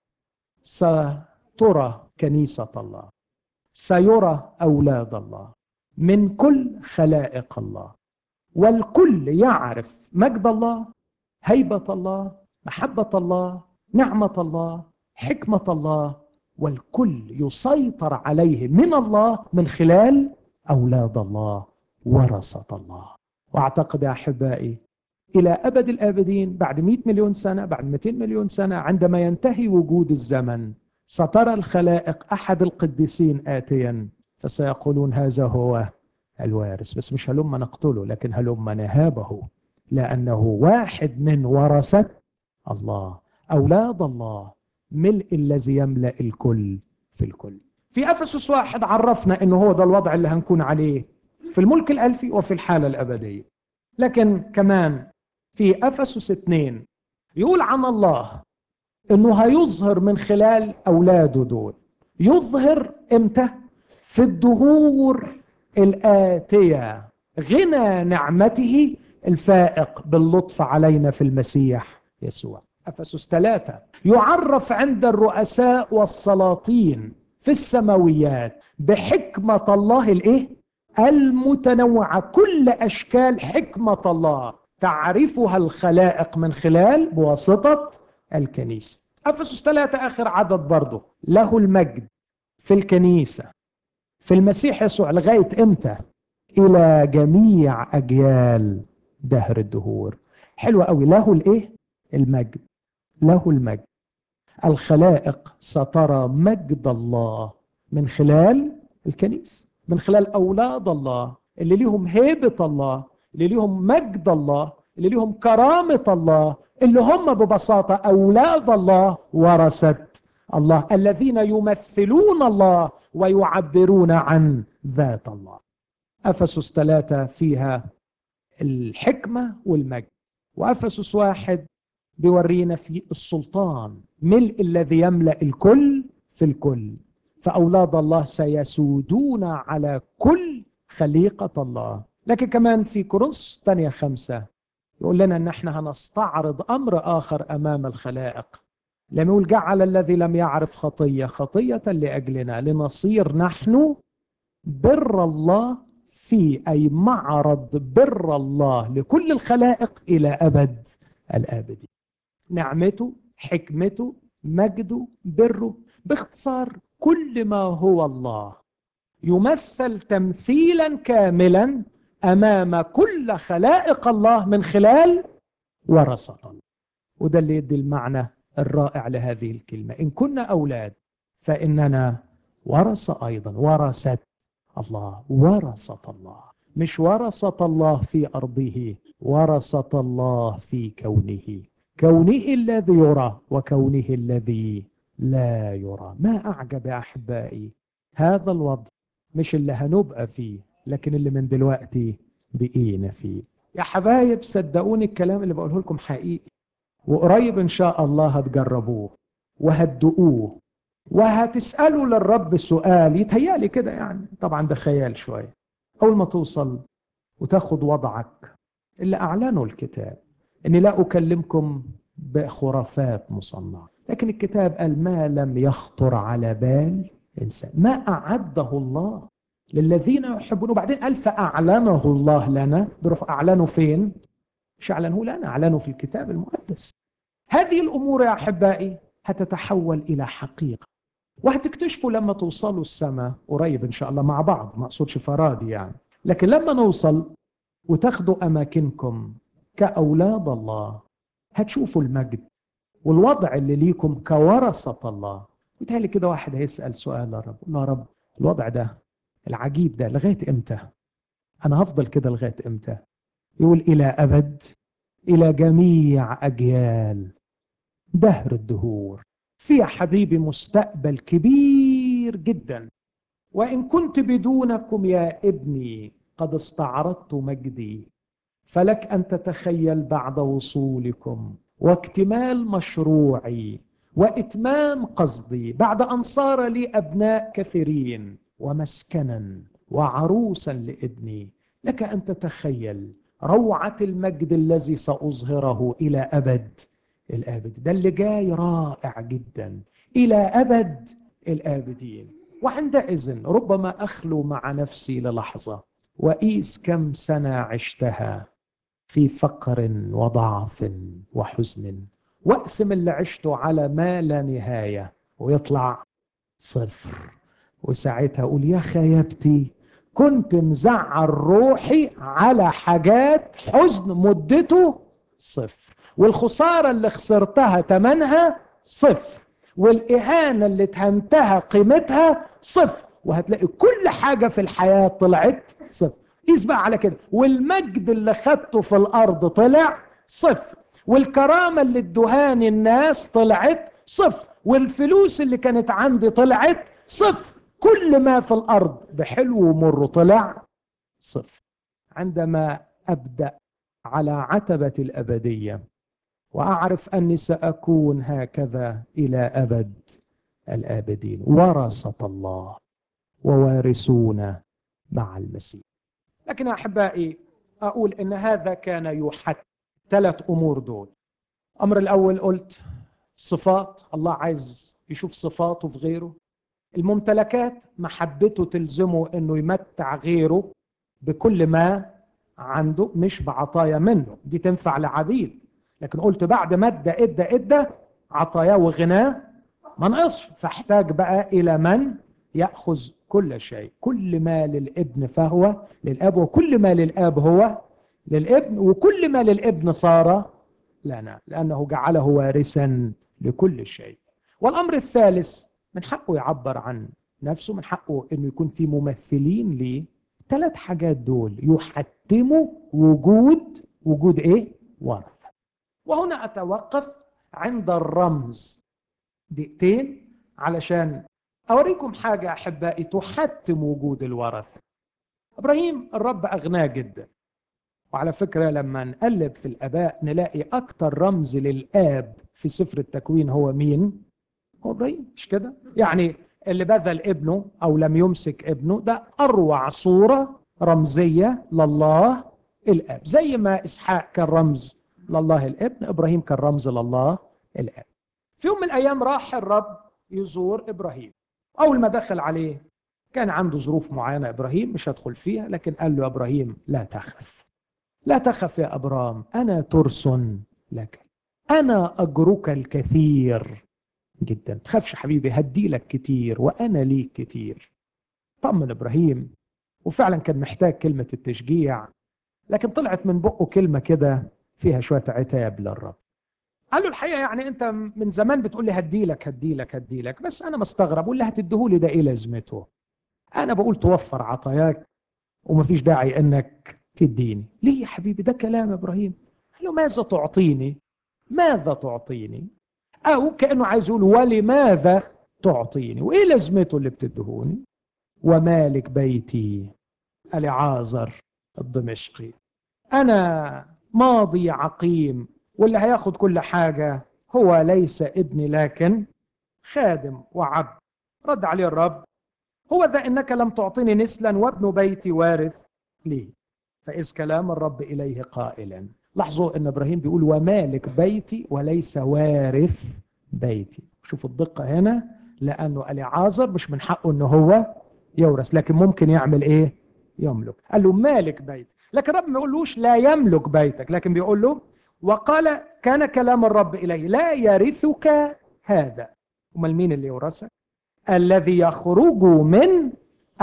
سترى كنيسه الله سيرى اولاد الله من كل خلائق الله والكل يعرف مجد الله هيبه الله محبه الله نعمه الله حكمه الله والكل يسيطر عليه من الله من خلال اولاد الله ورثه الله واعتقد يا احبائي الى ابد الابدين بعد 100 مليون سنه بعد 200 مليون سنه عندما ينتهي وجود الزمن سترى الخلائق احد القديسين اتيا فسيقولون هذا هو الوارث بس مش هلم نقتله لكن هلم نهابه لانه واحد من ورثه الله اولاد الله ملء الذي يملا الكل في الكل في افسس واحد عرفنا انه هو ده الوضع اللي هنكون عليه في الملك الالفي وفي الحاله الابديه لكن كمان في افسس اثنين يقول عن الله انه هيظهر من خلال اولاده دول يظهر امتى في الدهور الاتيه غنى نعمته الفائق باللطف علينا في المسيح يسوع افسس ثلاثه يعرف عند الرؤساء والسلاطين في السماويات بحكمه الله الايه المتنوعه كل اشكال حكمه الله تعرفها الخلائق من خلال بواسطه الكنيسه افسس ثلاثه اخر عدد برضه له المجد في الكنيسه في المسيح يسوع لغايه امتى الى جميع اجيال دهر الدهور حلوه قوي له الايه المجد له المجد الخلائق سترى مجد الله من خلال الكنيسه من خلال اولاد الله اللي ليهم هيبه الله اللي ليهم مجد الله اللي ليهم كرامه الله اللي هم ببساطه اولاد الله ورثه الله الذين يمثلون الله ويعبرون عن ذات الله افسس ثلاثه فيها الحكمه والمجد وافسس واحد بيورينا في السلطان ملء الذي يملا الكل في الكل فاولاد الله سيسودون على كل خليقه الله لكن كمان في كورنثوس الثانيه خمسه يقول لنا ان احنا هنستعرض امر اخر امام الخلائق لما يقول جعل الذي لم يعرف خطيه خطيه لاجلنا لنصير نحن بر الله في اي معرض بر الله لكل الخلائق الى ابد الابدين نعمته حكمته مجده بره باختصار كل ما هو الله يمثل تمثيلا كاملا امام كل خلائق الله من خلال ورثه الله وده اللي يدي المعنى الرائع لهذه الكلمه ان كنا اولاد فاننا ورثه ايضا ورثه الله ورثه الله مش ورثه الله في ارضه ورثه الله في كونه كونه الذي يرى وكونه الذي لا يرى ما اعجب يا احبائي هذا الوضع مش اللي هنبقى فيه لكن اللي من دلوقتي بقينا فيه يا حبايب صدقوني الكلام اللي بقوله لكم حقيقي وقريب ان شاء الله هتجربوه وهتدقوه وهتسالوا للرب سؤال يتهيألي كده يعني طبعا ده خيال شويه اول ما توصل وتاخد وضعك اللي اعلنه الكتاب اني لا اكلمكم بخرافات مصنعه لكن الكتاب قال ما لم يخطر على بال انسان ما اعده الله للذين يحبون وبعدين قال فاعلنه الله لنا بروح اعلنه فين مش اعلنه لنا اعلنه في الكتاب المقدس هذه الامور يا احبائي هتتحول الى حقيقه وهتكتشفوا لما توصلوا السماء قريب ان شاء الله مع بعض ما اقصدش فرادي يعني لكن لما نوصل وتاخدوا اماكنكم كاولاد الله هتشوفوا المجد والوضع اللي ليكم كورثه الله وتهيألي كده واحد هيسال سؤال يا رب يا رب الوضع ده العجيب ده لغايه امتى انا هفضل كده لغايه امتى يقول الى ابد الى جميع اجيال دهر الدهور في يا حبيبي مستقبل كبير جدا وان كنت بدونكم يا ابني قد استعرضت مجدي فلك ان تتخيل بعد وصولكم واكتمال مشروعي واتمام قصدي بعد ان صار لي ابناء كثيرين ومسكنا وعروسا لابني لك ان تتخيل روعة المجد الذي سأظهره إلى أبد الآبد ده اللي جاي رائع جدا إلى أبد الآبدين وعندئذ ربما أخلو مع نفسي للحظة وإيس كم سنة عشتها في فقر وضعف وحزن واقسم اللي عشته على ما لا نهاية ويطلع صفر وساعتها أقول يا خيبتي كنت مزعل روحي على حاجات حزن مدته صفر والخسارة اللي خسرتها تمنها صفر والإهانة اللي اتهنتها قيمتها صفر وهتلاقي كل حاجة في الحياة طلعت صفر قيس بقى على كده والمجد اللي خدته في الأرض طلع صفر والكرامة اللي ادوهاني الناس طلعت صفر والفلوس اللي كانت عندي طلعت صفر كل ما في الأرض بحلو ومر طلع صفر عندما أبدأ على عتبة الأبدية وأعرف أني سأكون هكذا إلى أبد الآبدين ورثة الله ووارثون مع المسيح لكن أحبائي أقول إن هذا كان يحت ثلاث أمور دول الأمر الأول قلت صفات الله عايز يشوف صفاته في غيره الممتلكات محبته تلزمه انه يمتع غيره بكل ما عنده مش بعطايا منه دي تنفع لعبيد لكن قلت بعد ما ادى ادى ادى عطاياه وغناه ما نقصش فاحتاج بقى الى من ياخذ كل شيء كل ما للابن فهو للاب وكل ما للاب هو للابن وكل ما للابن صار لنا لانه جعله وارثا لكل شيء والامر الثالث من حقه يعبر عن نفسه من حقه انه يكون في ممثلين ليه ثلاث حاجات دول يحتموا وجود وجود ايه ورثه وهنا اتوقف عند الرمز دقيقتين علشان اوريكم حاجه احبائي تحتم وجود الورثه ابراهيم الرب اغناه جدا وعلى فكره لما نقلب في الاباء نلاقي اكتر رمز للاب في سفر التكوين هو مين هو ابراهيم مش كده يعني اللي بذل ابنه او لم يمسك ابنه ده اروع صوره رمزيه لله الاب زي ما اسحاق كان رمز لله الابن ابراهيم كان رمز لله الاب في يوم من الايام راح الرب يزور ابراهيم اول ما دخل عليه كان عنده ظروف معينه ابراهيم مش هدخل فيها لكن قال له يا ابراهيم لا تخف لا تخف يا ابرام انا ترس لك انا اجرك الكثير جدا تخافش حبيبي هدي لك كتير وانا ليك كتير طمن ابراهيم وفعلا كان محتاج كلمه التشجيع لكن طلعت من بقه كلمه كده فيها شويه عتاب للرب قال له الحقيقه يعني انت من زمان بتقول لي هدي لك هدي لك هدي لك بس انا مستغرب واللي هتديهولي ده ايه لازمته انا بقول توفر عطاياك ومفيش داعي انك تديني ليه يا حبيبي ده كلام ابراهيم قال له ماذا تعطيني ماذا تعطيني او كانه عايز يقول ولماذا تعطيني وايه لازمته اللي بتدهوني ومالك بيتي العازر الدمشقي انا ماضي عقيم واللي هياخد كل حاجه هو ليس ابني لكن خادم وعبد رد عليه الرب هو ذا انك لم تعطني نسلا وابن بيتي وارث لي فاذ كلام الرب اليه قائلا لاحظوا ان ابراهيم بيقول ومالك بيتي وليس وارث بيتي شوفوا الدقه هنا لانه اليعازر مش من حقه ان هو يورث لكن ممكن يعمل ايه يملك قال له مالك بيتي لكن الرب ما يقولوش لا يملك بيتك لكن بيقول له وقال كان كلام الرب اليه لا يرثك هذا امال مين اللي يورثك الذي يخرج من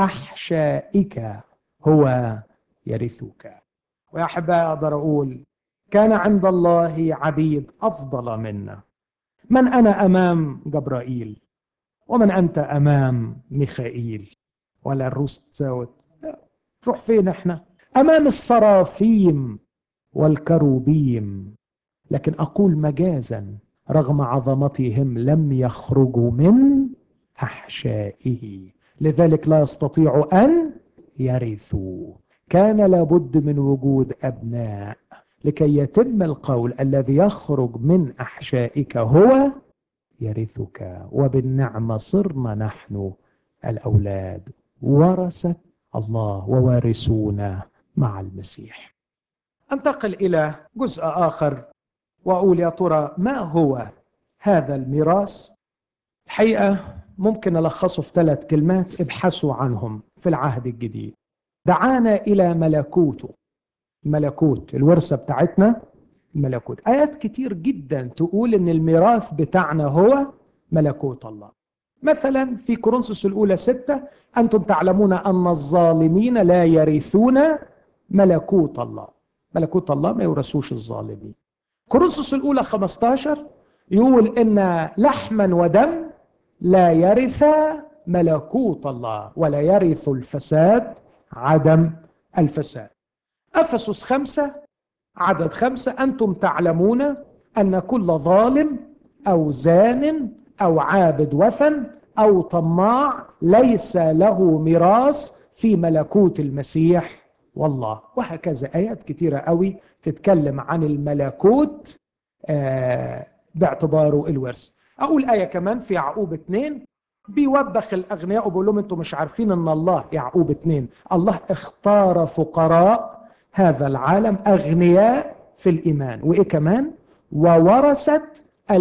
احشائك هو يرثك ويا احبائي اقدر اقول كان عند الله عبيد افضل منا من انا امام جبرائيل ومن انت امام ميخائيل ولا الروس تساوت تروح فين احنا امام الصرافيم والكروبيم لكن اقول مجازا رغم عظمتهم لم يخرجوا من احشائه لذلك لا يستطيع ان يرثوا كان لابد من وجود ابناء لكي يتم القول الذي يخرج من احشائك هو يرثك وبالنعمه صرنا نحن الاولاد ورثه الله ووارثون مع المسيح انتقل الى جزء اخر واقول يا ترى ما هو هذا الميراث الحقيقه ممكن الخصه في ثلاث كلمات ابحثوا عنهم في العهد الجديد دعانا الى ملكوته ملكوت الورثه بتاعتنا الملكوت ايات كتير جدا تقول ان الميراث بتاعنا هو ملكوت الله مثلا في كورنثوس الاولى ستة انتم تعلمون ان الظالمين لا يرثون ملكوت الله ملكوت الله ما يورثوش الظالمين كورنثوس الاولى 15 يقول ان لحما ودم لا يرث ملكوت الله ولا يرث الفساد عدم الفساد افسس خمسة عدد خمسة انتم تعلمون ان كل ظالم او زان او عابد وثن او طماع ليس له ميراث في ملكوت المسيح والله وهكذا ايات كتيره قوي تتكلم عن الملكوت آه باعتباره الورث اقول ايه كمان في يعقوب اثنين بيوبخ الاغنياء وبيقول لهم انتم مش عارفين ان الله يعقوب اثنين الله اختار فقراء هذا العالم اغنياء في الايمان وايه كمان وورثت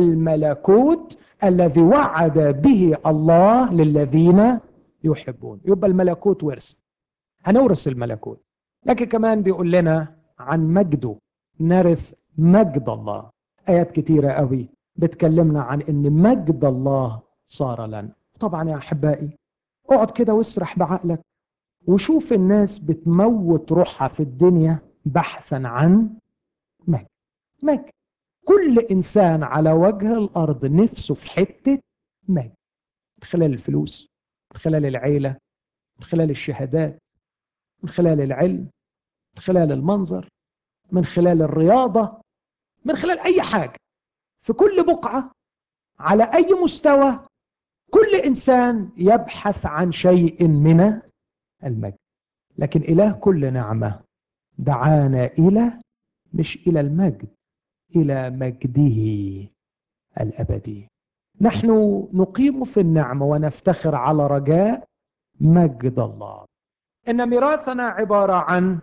الملكوت الذي وعد به الله للذين يحبون يبقى الملكوت ورث هنورث الملكوت لكن كمان بيقول لنا عن مجده نرث مجد الله ايات كتيره قوي بتكلمنا عن ان مجد الله صار لنا طبعا يا احبائي اقعد كده واسرح بعقلك وشوف الناس بتموت روحها في الدنيا بحثا عن مجد مجد كل انسان على وجه الارض نفسه في حته مجد من خلال الفلوس من خلال العيله من خلال الشهادات من خلال العلم من خلال المنظر من خلال الرياضه من خلال اي حاجه في كل بقعه على اي مستوى كل انسان يبحث عن شيء من المجد لكن اله كل نعمه دعانا الى مش الى المجد الى مجده الابدي نحن نقيم في النعمه ونفتخر على رجاء مجد الله ان ميراثنا عباره عن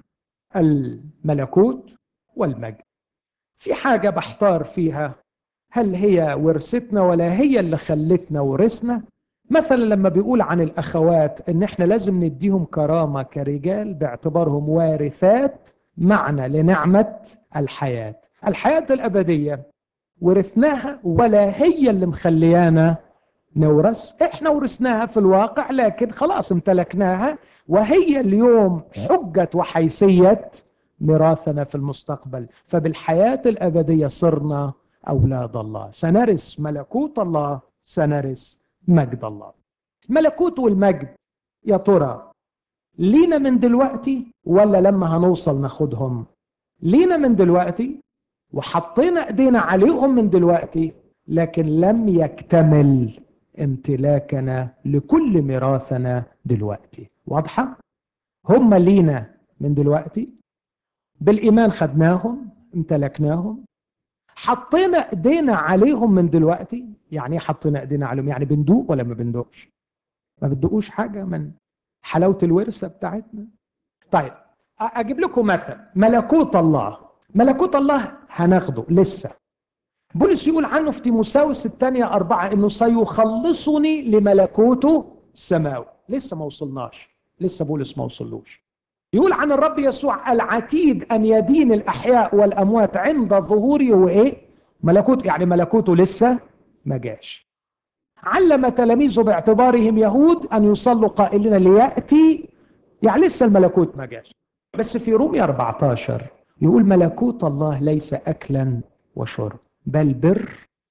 الملكوت والمجد في حاجه بحتار فيها هل هي ورثتنا ولا هي اللي خلتنا ورثنا مثلا لما بيقول عن الاخوات ان احنا لازم نديهم كرامه كرجال باعتبارهم وارثات معنى لنعمه الحياه الحياه الابديه ورثناها ولا هي اللي مخليانا نورث احنا ورثناها في الواقع لكن خلاص امتلكناها وهي اليوم حجه وحيثيه ميراثنا في المستقبل فبالحياه الابديه صرنا اولاد الله سنرث ملكوت الله سنرث مجد الله الملكوت والمجد يا ترى لينا من دلوقتي ولا لما هنوصل ناخدهم لينا من دلوقتي وحطينا ايدينا عليهم من دلوقتي لكن لم يكتمل امتلاكنا لكل ميراثنا دلوقتي واضحه هم لينا من دلوقتي بالايمان خدناهم امتلكناهم حطينا ايدينا عليهم من دلوقتي يعني ايه حطينا ايدينا عليهم يعني بندوق ولا ما بندوقش ما بتدوقوش حاجه من حلاوه الورثه بتاعتنا طيب اجيب لكم مثل ملكوت الله ملكوت الله هناخده لسه بولس يقول عنه في تيموساوس الثانية أربعة إنه سيخلصني لملكوته السماوي لسه ما وصلناش لسه بولس ما وصلوش يقول عن الرب يسوع العتيد أن يدين الأحياء والأموات عند ظهوره وإيه ملكوت يعني ملكوته لسه ما جاش علم تلاميذه باعتبارهم يهود أن يصلوا قائلين ليأتي يعني لسه الملكوت ما جاش بس في رومية 14 يقول ملكوت الله ليس أكلا وشرب بل بر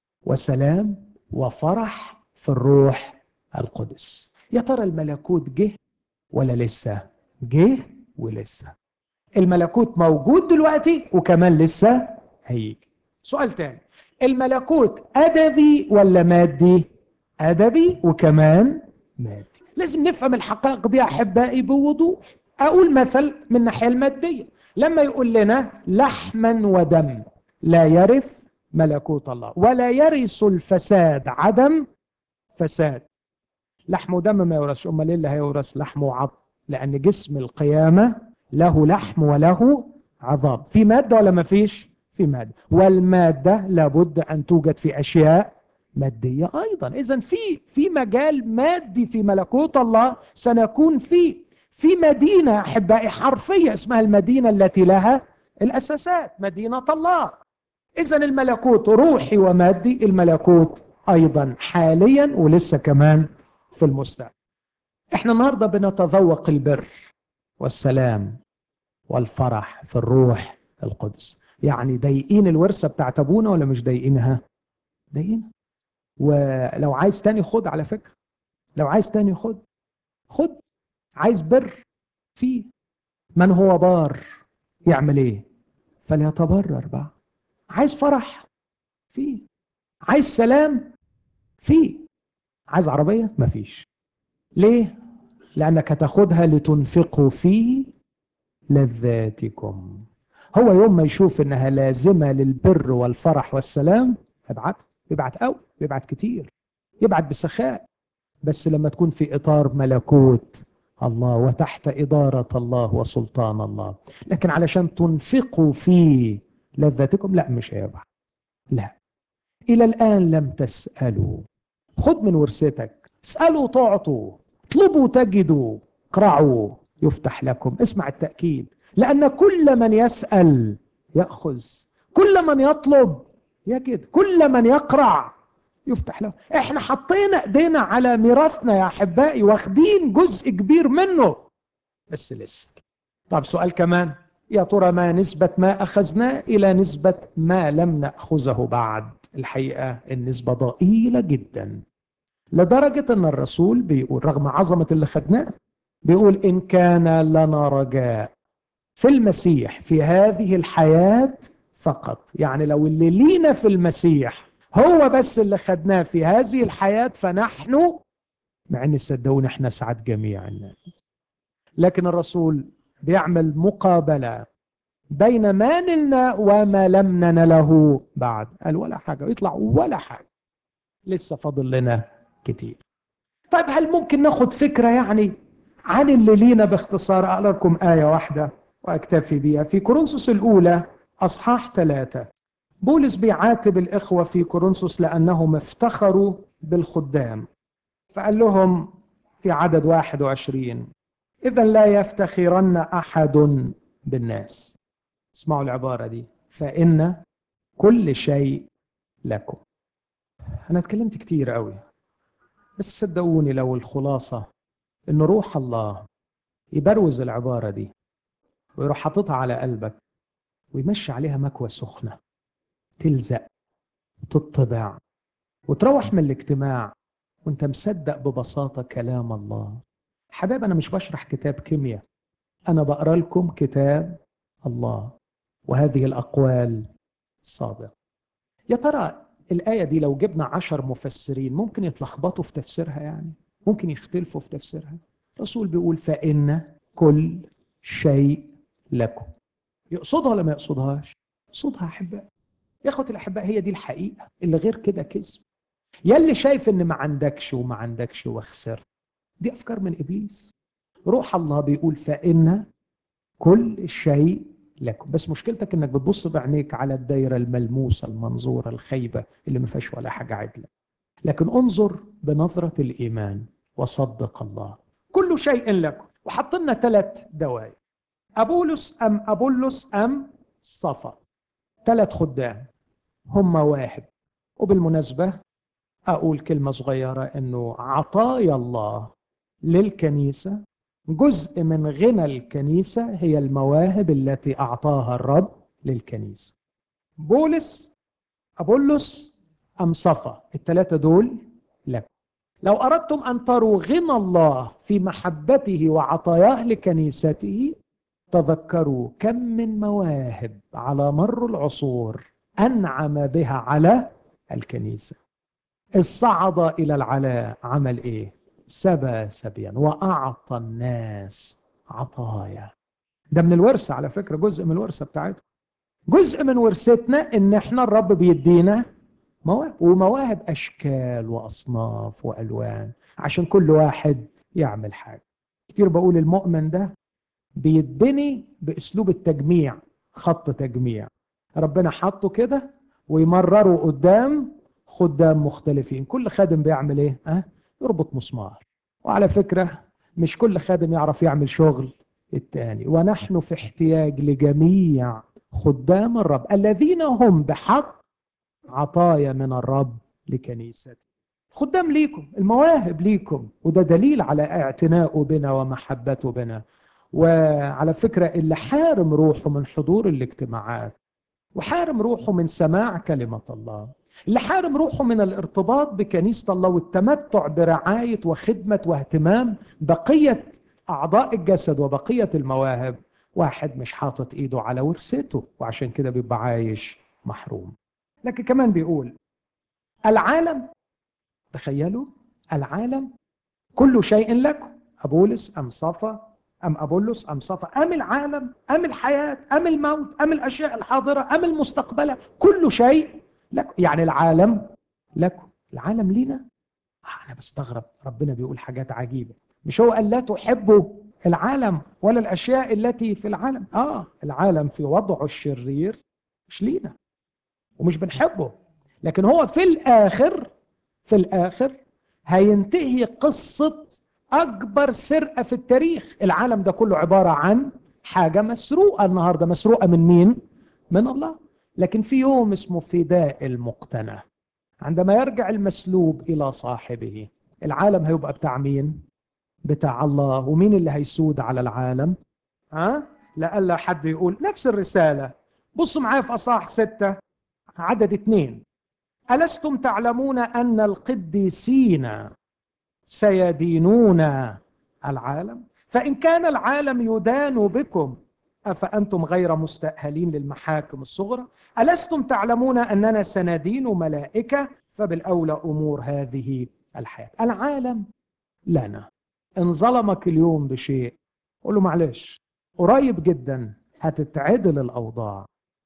وسلام وفرح في الروح القدس يا ترى الملكوت جه ولا لسه جه ولسه الملكوت موجود دلوقتي وكمان لسه هيجي سؤال تاني الملكوت ادبي ولا مادي ادبي وكمان مادي لازم نفهم الحقائق دي احبائي بوضوح اقول مثل من الناحيه الماديه لما يقول لنا لحما ودم لا يرث ملكوت الله ولا يرث الفساد عدم فساد لحم ودم ما يورثش امال ايه اللي هيورث لحم وعظم لان جسم القيامه له لحم وله عظام في مادة ولا ما فيش في مادة والمادة لابد أن توجد في أشياء مادية أيضا إذا في في مجال مادي في ملكوت الله سنكون فيه في مدينة أحبائي حرفية اسمها المدينة التي لها الأساسات مدينة الله إذا الملكوت روحي ومادي الملكوت أيضا حاليا ولسه كمان في المستقبل احنا النهارده بنتذوق البر والسلام والفرح في الروح القدس يعني ضايقين الورثه بتاعت ابونا ولا مش ضايقينها ضايقينها ولو عايز تاني خد على فكره لو عايز تاني خد خد عايز بر فيه من هو بار يعمل ايه فليتبرر بقى عايز فرح فيه عايز سلام فيه عايز عربيه مفيش ليه لانك هتاخدها لتنفقوا في لذاتكم هو يوم ما يشوف انها لازمه للبر والفرح والسلام ابعت يبعت قوي يبعت كتير يبعت بسخاء بس لما تكون في اطار ملكوت الله وتحت اداره الله وسلطان الله لكن علشان تنفقوا في لذاتكم لا مش هيبعت لا الى الان لم تسالوا خد من ورثتك اسالوا تعطوا اطلبوا تجدوا اقرعوا يفتح لكم اسمع التاكيد لان كل من يسال ياخذ كل من يطلب يجد كل من يقرع يفتح له احنا حطينا ايدينا على ميراثنا يا احبائي واخدين جزء كبير منه بس لسه طب سؤال كمان يا ترى ما نسبة ما أخذناه إلى نسبة ما لم نأخذه بعد الحقيقة النسبة ضئيلة جدا لدرجة أن الرسول بيقول رغم عظمة اللي خدناه بيقول إن كان لنا رجاء في المسيح في هذه الحياة فقط يعني لو اللي لينا في المسيح هو بس اللي خدناه في هذه الحياة فنحن مع ان صدقوني احنا سعد جميع الناس لكن الرسول بيعمل مقابلة بين ما نلنا وما لم ننله بعد قال ولا حاجة ويطلع ولا حاجة لسه فاضل لنا كتير طيب هل ممكن ناخد فكرة يعني عن اللي لينا باختصار أقرأ لكم آية واحدة وأكتفي بها في كورنثوس الأولى أصحاح ثلاثة بولس بيعاتب الإخوة في كورنثوس لأنهم افتخروا بالخدام فقال لهم في عدد 21 إذا لا يفتخرن أحد بالناس اسمعوا العبارة دي فإن كل شيء لكم أنا اتكلمت كتير قوي بس صدقوني لو الخلاصة إن روح الله يبروز العبارة دي ويروح حاططها على قلبك ويمشي عليها مكوى سخنة تلزق وتطبع وتروح من الاجتماع وانت مصدق ببساطة كلام الله حبايب أنا مش بشرح كتاب كيمياء أنا بقرأ لكم كتاب الله وهذه الأقوال صادقة يا ترى الآية دي لو جبنا عشر مفسرين ممكن يتلخبطوا في تفسيرها يعني ممكن يختلفوا في تفسيرها الرسول بيقول فإن كل شيء لكم يقصدها ولا ما يقصدهاش يقصدها أحباء يا اخوتي الاحباء هي دي الحقيقه اللي غير كده كذب يا اللي شايف ان ما عندكش وما عندكش وخسرت دي افكار من ابليس روح الله بيقول فان كل شيء لكم بس مشكلتك انك بتبص بعينيك على الدايره الملموسه المنظوره الخيبه اللي ما فيهاش ولا حاجه عدله لكن انظر بنظره الايمان وصدق الله كل شيء لكم وحط لنا ثلاث دوائر ابولس ام ابولس ام صفا ثلاث خدام هم واحد وبالمناسبة أقول كلمة صغيرة أنه عطايا الله للكنيسة جزء من غنى الكنيسة هي المواهب التي أعطاها الرب للكنيسة بولس أبولس أم صفا الثلاثة دول لك لو أردتم أن تروا غنى الله في محبته وعطاياه لكنيسته تذكروا كم من مواهب على مر العصور انعم بها على الكنيسه الصعد الى العلاء عمل ايه سبى سبيا واعطى الناس عطايا ده من الورثه على فكره جزء من الورثه بتاعتهم جزء من ورثتنا ان احنا الرب بيدينا مواهب ومواهب اشكال واصناف والوان عشان كل واحد يعمل حاجه كتير بقول المؤمن ده بيتبني باسلوب التجميع خط تجميع ربنا حطه كده ويمرروا قدام خدام مختلفين كل خادم بيعمل ايه أه؟ يربط مسمار وعلى فكرة مش كل خادم يعرف يعمل شغل التاني ونحن في احتياج لجميع خدام الرب الذين هم بحق عطايا من الرب لكنيسته خدام ليكم المواهب ليكم وده دليل على اعتنائه بنا ومحبته بنا وعلى فكرة اللي حارم روحه من حضور الاجتماعات وحارم روحه من سماع كلمة الله اللي حارم روحه من الارتباط بكنيسة الله والتمتع برعاية وخدمة واهتمام بقية أعضاء الجسد وبقية المواهب واحد مش حاطط إيده على ورثته وعشان كده بيبقى عايش محروم لكن كمان بيقول العالم تخيلوا العالم كل شيء لكم أبولس أم صفا أم أبولس أم صفا أم العالم أم الحياة أم الموت أم الأشياء الحاضرة أم المستقبلة كل شيء لكم يعني العالم لكم العالم لينا آه أنا بستغرب ربنا بيقول حاجات عجيبة مش هو قال لا تحبوا العالم ولا الأشياء التي في العالم آه العالم في وضعه الشرير مش لينا ومش بنحبه لكن هو في الآخر في الآخر هينتهي قصة أكبر سرقة في التاريخ العالم ده كله عبارة عن حاجة مسروقة النهاردة مسروقة من مين؟ من الله لكن في يوم اسمه فداء المقتنى عندما يرجع المسلوب إلى صاحبه العالم هيبقى بتاع مين؟ بتاع الله ومين اللي هيسود على العالم؟ ها؟ لألا حد يقول نفس الرسالة بصوا معايا في أصاح ستة عدد اثنين ألستم تعلمون أن القديسين سيدينون العالم فإن كان العالم يدان بكم أفأنتم غير مستأهلين للمحاكم الصغرى ألستم تعلمون أننا سندين ملائكة فبالأولى أمور هذه الحياة العالم لنا إن ظلمك اليوم بشيء قول له معلش قريب جدا هتتعدل الأوضاع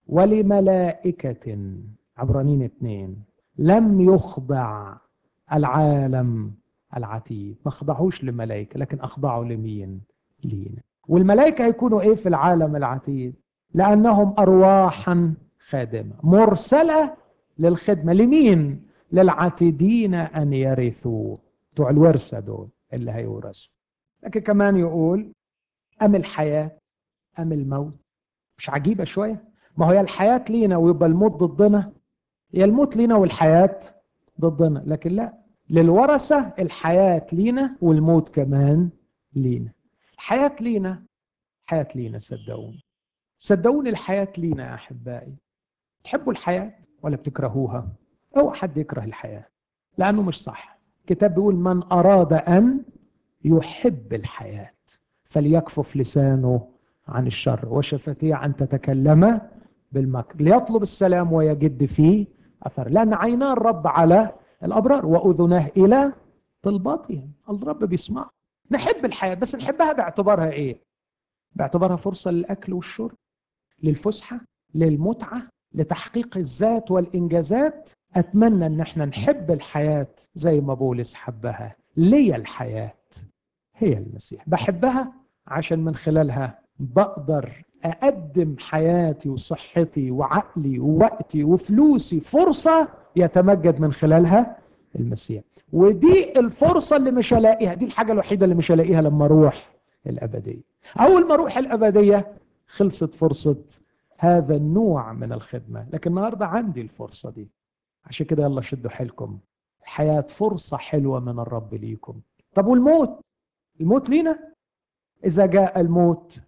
ولملائكة عبرانين اثنين لم يخضع العالم العتيد ما خضعوش لملائكة لكن أخضعوا لمين لينا والملائكة هيكونوا إيه في العالم العتيد لأنهم أرواحا خادمة مرسلة للخدمة لمين للعتيدين أن يرثوا بتوع الورثة دول اللي هيورثوا لكن كمان يقول أم الحياة أم الموت مش عجيبة شوية ما هو يا الحياة لينا ويبقى الموت ضدنا يا الموت لينا والحياة ضدنا لكن لا للورثة الحياة لينا والموت كمان لينا الحياة لينا حياة لينا صدقوني صدقوني الحياة لينا يا أحبائي تحبوا الحياة ولا بتكرهوها أو حد يكره الحياة لأنه مش صح الكتاب بيقول من أراد أن يحب الحياة فليكفف لسانه عن الشر وشفتيه أن تتكلم بالمكر ليطلب السلام ويجد فيه أثر لأن عينا الرب على الأبرار وأذناه إلى طلباتهم الرب بيسمع نحب الحياة بس نحبها باعتبارها إيه باعتبارها فرصة للأكل والشرب للفسحة للمتعة لتحقيق الذات والإنجازات أتمنى أن احنا نحب الحياة زي ما بولس حبها لي الحياة هي المسيح بحبها عشان من خلالها بقدر أقدم حياتي وصحتي وعقلي ووقتي وفلوسي فرصة يتمجد من خلالها المسيح ودي الفرصة اللي مش هلاقيها دي الحاجة الوحيدة اللي مش هلاقيها لما أروح الأبدية أول ما أروح الأبدية خلصت فرصة هذا النوع من الخدمة لكن النهاردة عندي الفرصة دي عشان كده يلا شدوا حيلكم الحياة فرصة حلوة من الرب ليكم طب والموت الموت لينا إذا جاء الموت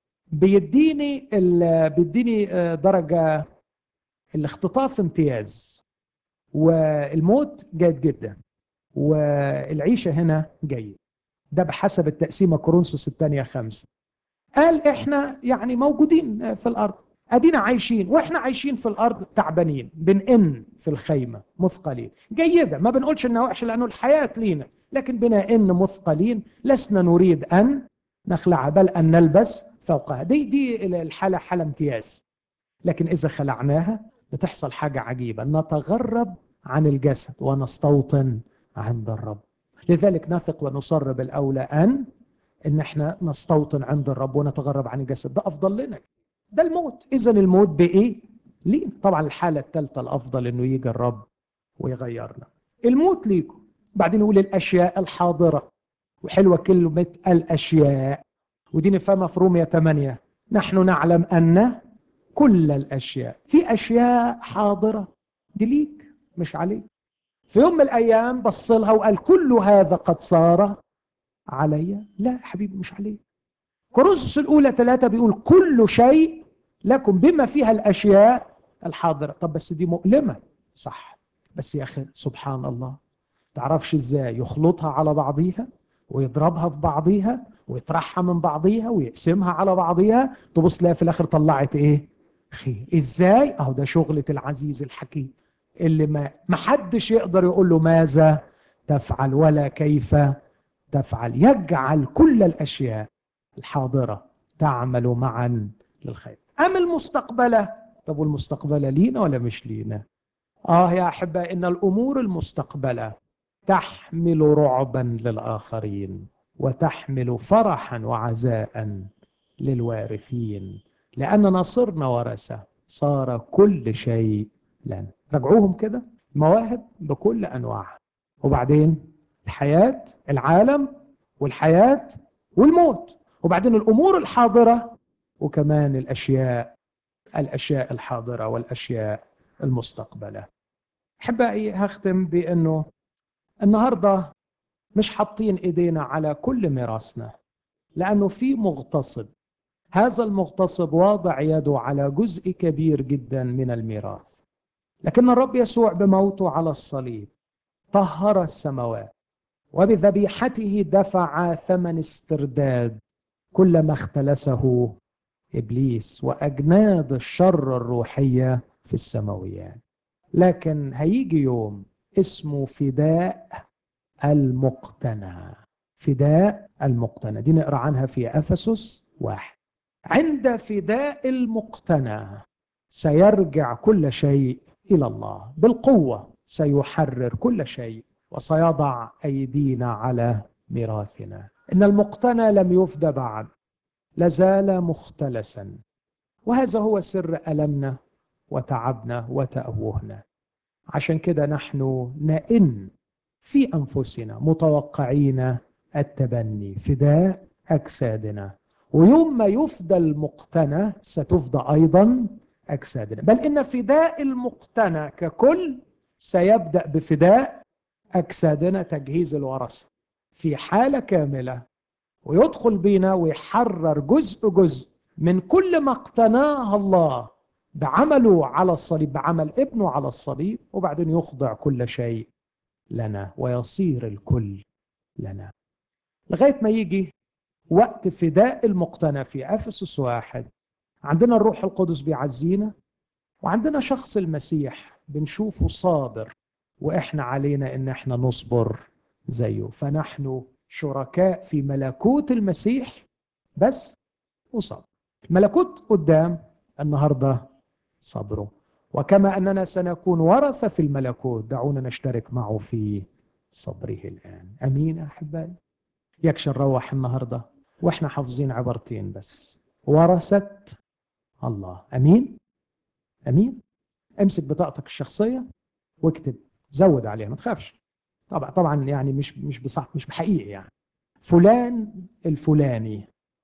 بيديني بيديني درجة الاختطاف امتياز والموت جيد جدا والعيشة هنا جيد ده بحسب التقسيمة كورنثوس الثانية خمسة قال احنا يعني موجودين في الأرض ادينا عايشين واحنا عايشين في الارض تعبانين بنئن في الخيمه مثقلين جيده ما بنقولش انها وحشه لانه الحياه لينا لكن بنا ان مثقلين لسنا نريد ان نخلع بل ان نلبس فوقها دي دي الحاله حاله امتياز لكن اذا خلعناها بتحصل حاجه عجيبه نتغرب عن الجسد ونستوطن عند الرب لذلك نثق ونصر بالاولى ان ان احنا نستوطن عند الرب ونتغرب عن الجسد ده افضل لنا ده الموت اذا الموت بايه ليه طبعا الحاله الثالثه الافضل انه يجي الرب ويغيرنا الموت ليكم بعدين يقول الاشياء الحاضره وحلوه كلمه الاشياء ودي نفهمها في رومية 8 نحن نعلم ان كل الاشياء في اشياء حاضره دي ليك مش عليك في يوم من الايام بص لها وقال كل هذا قد صار علي لا يا حبيبي مش عليك كورنثوس الاولى ثلاثة بيقول كل شيء لكم بما فيها الاشياء الحاضره طب بس دي مؤلمه صح بس يا اخي سبحان الله تعرفش ازاي يخلطها على بعضيها ويضربها في بعضيها ويطرحها من بعضيها ويقسمها على بعضيها تبص تلاقي في الاخر طلعت ايه خير ازاي اهو ده شغله العزيز الحكيم اللي ما ما حدش يقدر يقول له ماذا تفعل ولا كيف تفعل يجعل كل الاشياء الحاضره تعمل معا للخير ام المستقبله طب والمستقبله لينا ولا مش لينا اه يا احباء ان الامور المستقبله تحمل رعبا للاخرين وتحمل فرحا وعزاء للوارثين لاننا صرنا ورثه صار كل شيء لنا رجعوهم كده مواهب بكل انواعها وبعدين الحياه العالم والحياه والموت وبعدين الامور الحاضره وكمان الاشياء الاشياء الحاضره والاشياء المستقبله احبائي هختم بانه النهارده مش حاطين ايدينا على كل ميراثنا لانه في مغتصب هذا المغتصب واضع يده على جزء كبير جدا من الميراث لكن الرب يسوع بموته على الصليب طهر السماوات وبذبيحته دفع ثمن استرداد كل ما اختلسه ابليس واجناد الشر الروحيه في السماويات لكن هيجي يوم اسمه فداء المقتنع فداء المقتنع دي نقرا عنها في افسس واحد عند فداء المقتنع سيرجع كل شيء الى الله بالقوه سيحرر كل شيء وسيضع ايدينا على ميراثنا ان المقتنى لم يفدى بعد لازال مختلسا وهذا هو سر المنا وتعبنا وتأوهنا عشان كده نحن نئن في انفسنا متوقعين التبني فداء اجسادنا ويوم ما يفدى المقتنى ستفدى ايضا اجسادنا بل ان فداء المقتنى ككل سيبدا بفداء اجسادنا تجهيز الورثه في حاله كامله ويدخل بينا ويحرر جزء جزء من كل ما اقتناه الله بعمله على الصليب بعمل ابنه على الصليب وبعدين يخضع كل شيء لنا ويصير الكل لنا لغايه ما يجي وقت فداء المقتنى في افسس واحد عندنا الروح القدس بيعزينا وعندنا شخص المسيح بنشوفه صابر واحنا علينا ان احنا نصبر زيه فنحن شركاء في ملكوت المسيح بس وصبر ملكوت قدام النهارده صبره وكما اننا سنكون ورثه في الملكوت دعونا نشترك معه في صبره الان امين يا احبائي يكشى نروح النهارده واحنا حافظين عبارتين بس ورثه الله امين امين امسك بطاقتك الشخصيه واكتب زود عليها ما تخافش طبعا طبعا يعني مش مش بصح مش بحقيقي يعني فلان الفلاني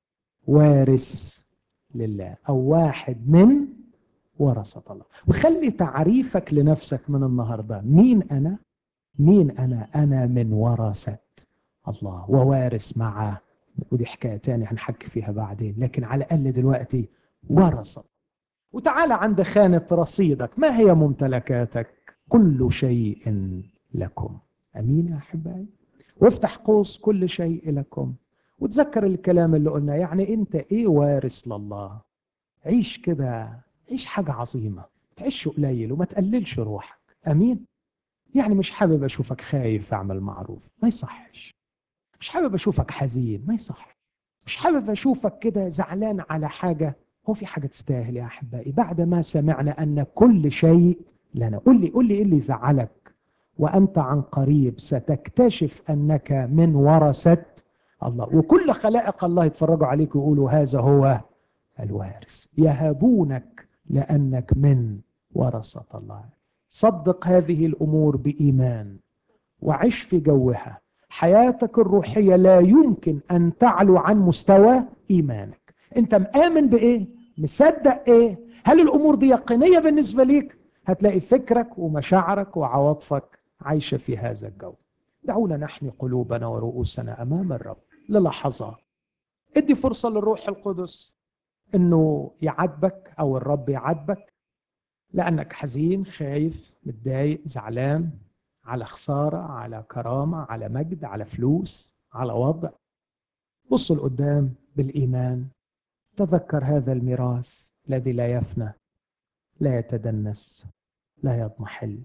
وارث لله او واحد من ورثة الله وخلي تعريفك لنفسك من النهاردة مين أنا مين أنا أنا من ورثة الله ووارث معه ودي حكاية تانية هنحكي فيها بعدين لكن على الأقل دلوقتي ورثة وتعالى عند خانة رصيدك ما هي ممتلكاتك كل شيء لكم أمين يا أحبائي وافتح قوس كل شيء لكم وتذكر الكلام اللي قلنا يعني أنت إيه وارث لله عيش كده عيش حاجة عظيمة تعيش قليل وما تقللش روحك أمين يعني مش حابب أشوفك خايف أعمل معروف ما يصحش مش حابب أشوفك حزين ما يصحش مش حابب أشوفك كده زعلان على حاجة هو في حاجة تستاهل يا أحبائي بعد ما سمعنا أن كل شيء لنا قل لي قل لي إيه اللي يزعلك وأنت عن قريب ستكتشف أنك من ورثة الله وكل خلائق الله يتفرجوا عليك ويقولوا هذا هو الوارث يهابونك لأنك من ورثة الله صدق هذه الأمور بإيمان وعش في جوها حياتك الروحية لا يمكن أن تعلو عن مستوى إيمانك أنت مآمن بإيه؟ مصدق إيه؟ هل الأمور دي يقينية بالنسبة ليك؟ هتلاقي فكرك ومشاعرك وعواطفك عايشة في هذا الجو دعونا نحني قلوبنا ورؤوسنا أمام الرب للحظات ادي فرصة للروح القدس انه يعاتبك او الرب يعاتبك لانك حزين خايف متضايق زعلان على خسارة على كرامة على مجد على فلوس على وضع بص لقدام بالإيمان تذكر هذا الميراث الذي لا يفنى لا يتدنس لا يضمحل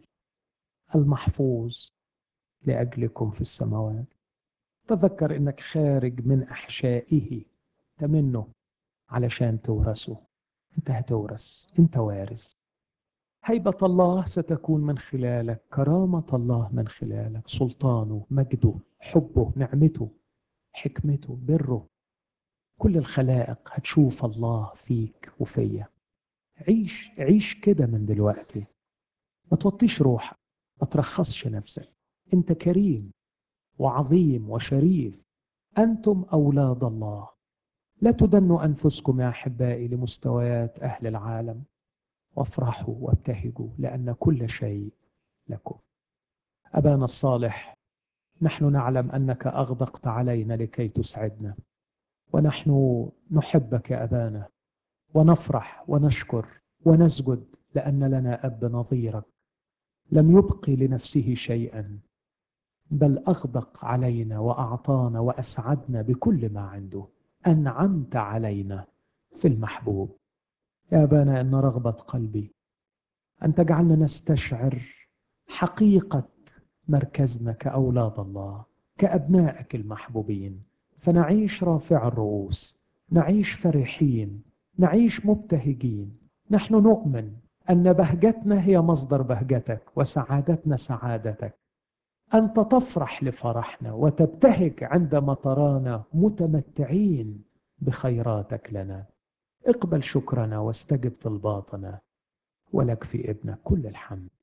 المحفوظ لأجلكم في السماوات تذكر انك خارج من احشائه انت منه علشان تورثه انت هتورث انت وارث هيبة الله ستكون من خلالك كرامة الله من خلالك سلطانه مجده حبه نعمته حكمته بره كل الخلائق هتشوف الله فيك وفيا عيش عيش كده من دلوقتي ما توطيش روحك ما ترخصش نفسك انت كريم وعظيم وشريف انتم اولاد الله لا تدنوا انفسكم يا احبائي لمستويات اهل العالم وافرحوا وابتهجوا لان كل شيء لكم ابانا الصالح نحن نعلم انك اغدقت علينا لكي تسعدنا ونحن نحبك يا ابانا ونفرح ونشكر ونسجد لان لنا اب نظيرك لم يبقي لنفسه شيئا بل اغدق علينا واعطانا واسعدنا بكل ما عنده انعمت علينا في المحبوب يا ابانا ان رغبه قلبي ان تجعلنا نستشعر حقيقه مركزنا كاولاد الله كابنائك المحبوبين فنعيش رافع الرؤوس نعيش فرحين نعيش مبتهجين نحن نؤمن ان بهجتنا هي مصدر بهجتك وسعادتنا سعادتك انت تفرح لفرحنا وتبتهج عندما ترانا متمتعين بخيراتك لنا اقبل شكرنا واستجب طلباتنا ولك في ابنك كل الحمد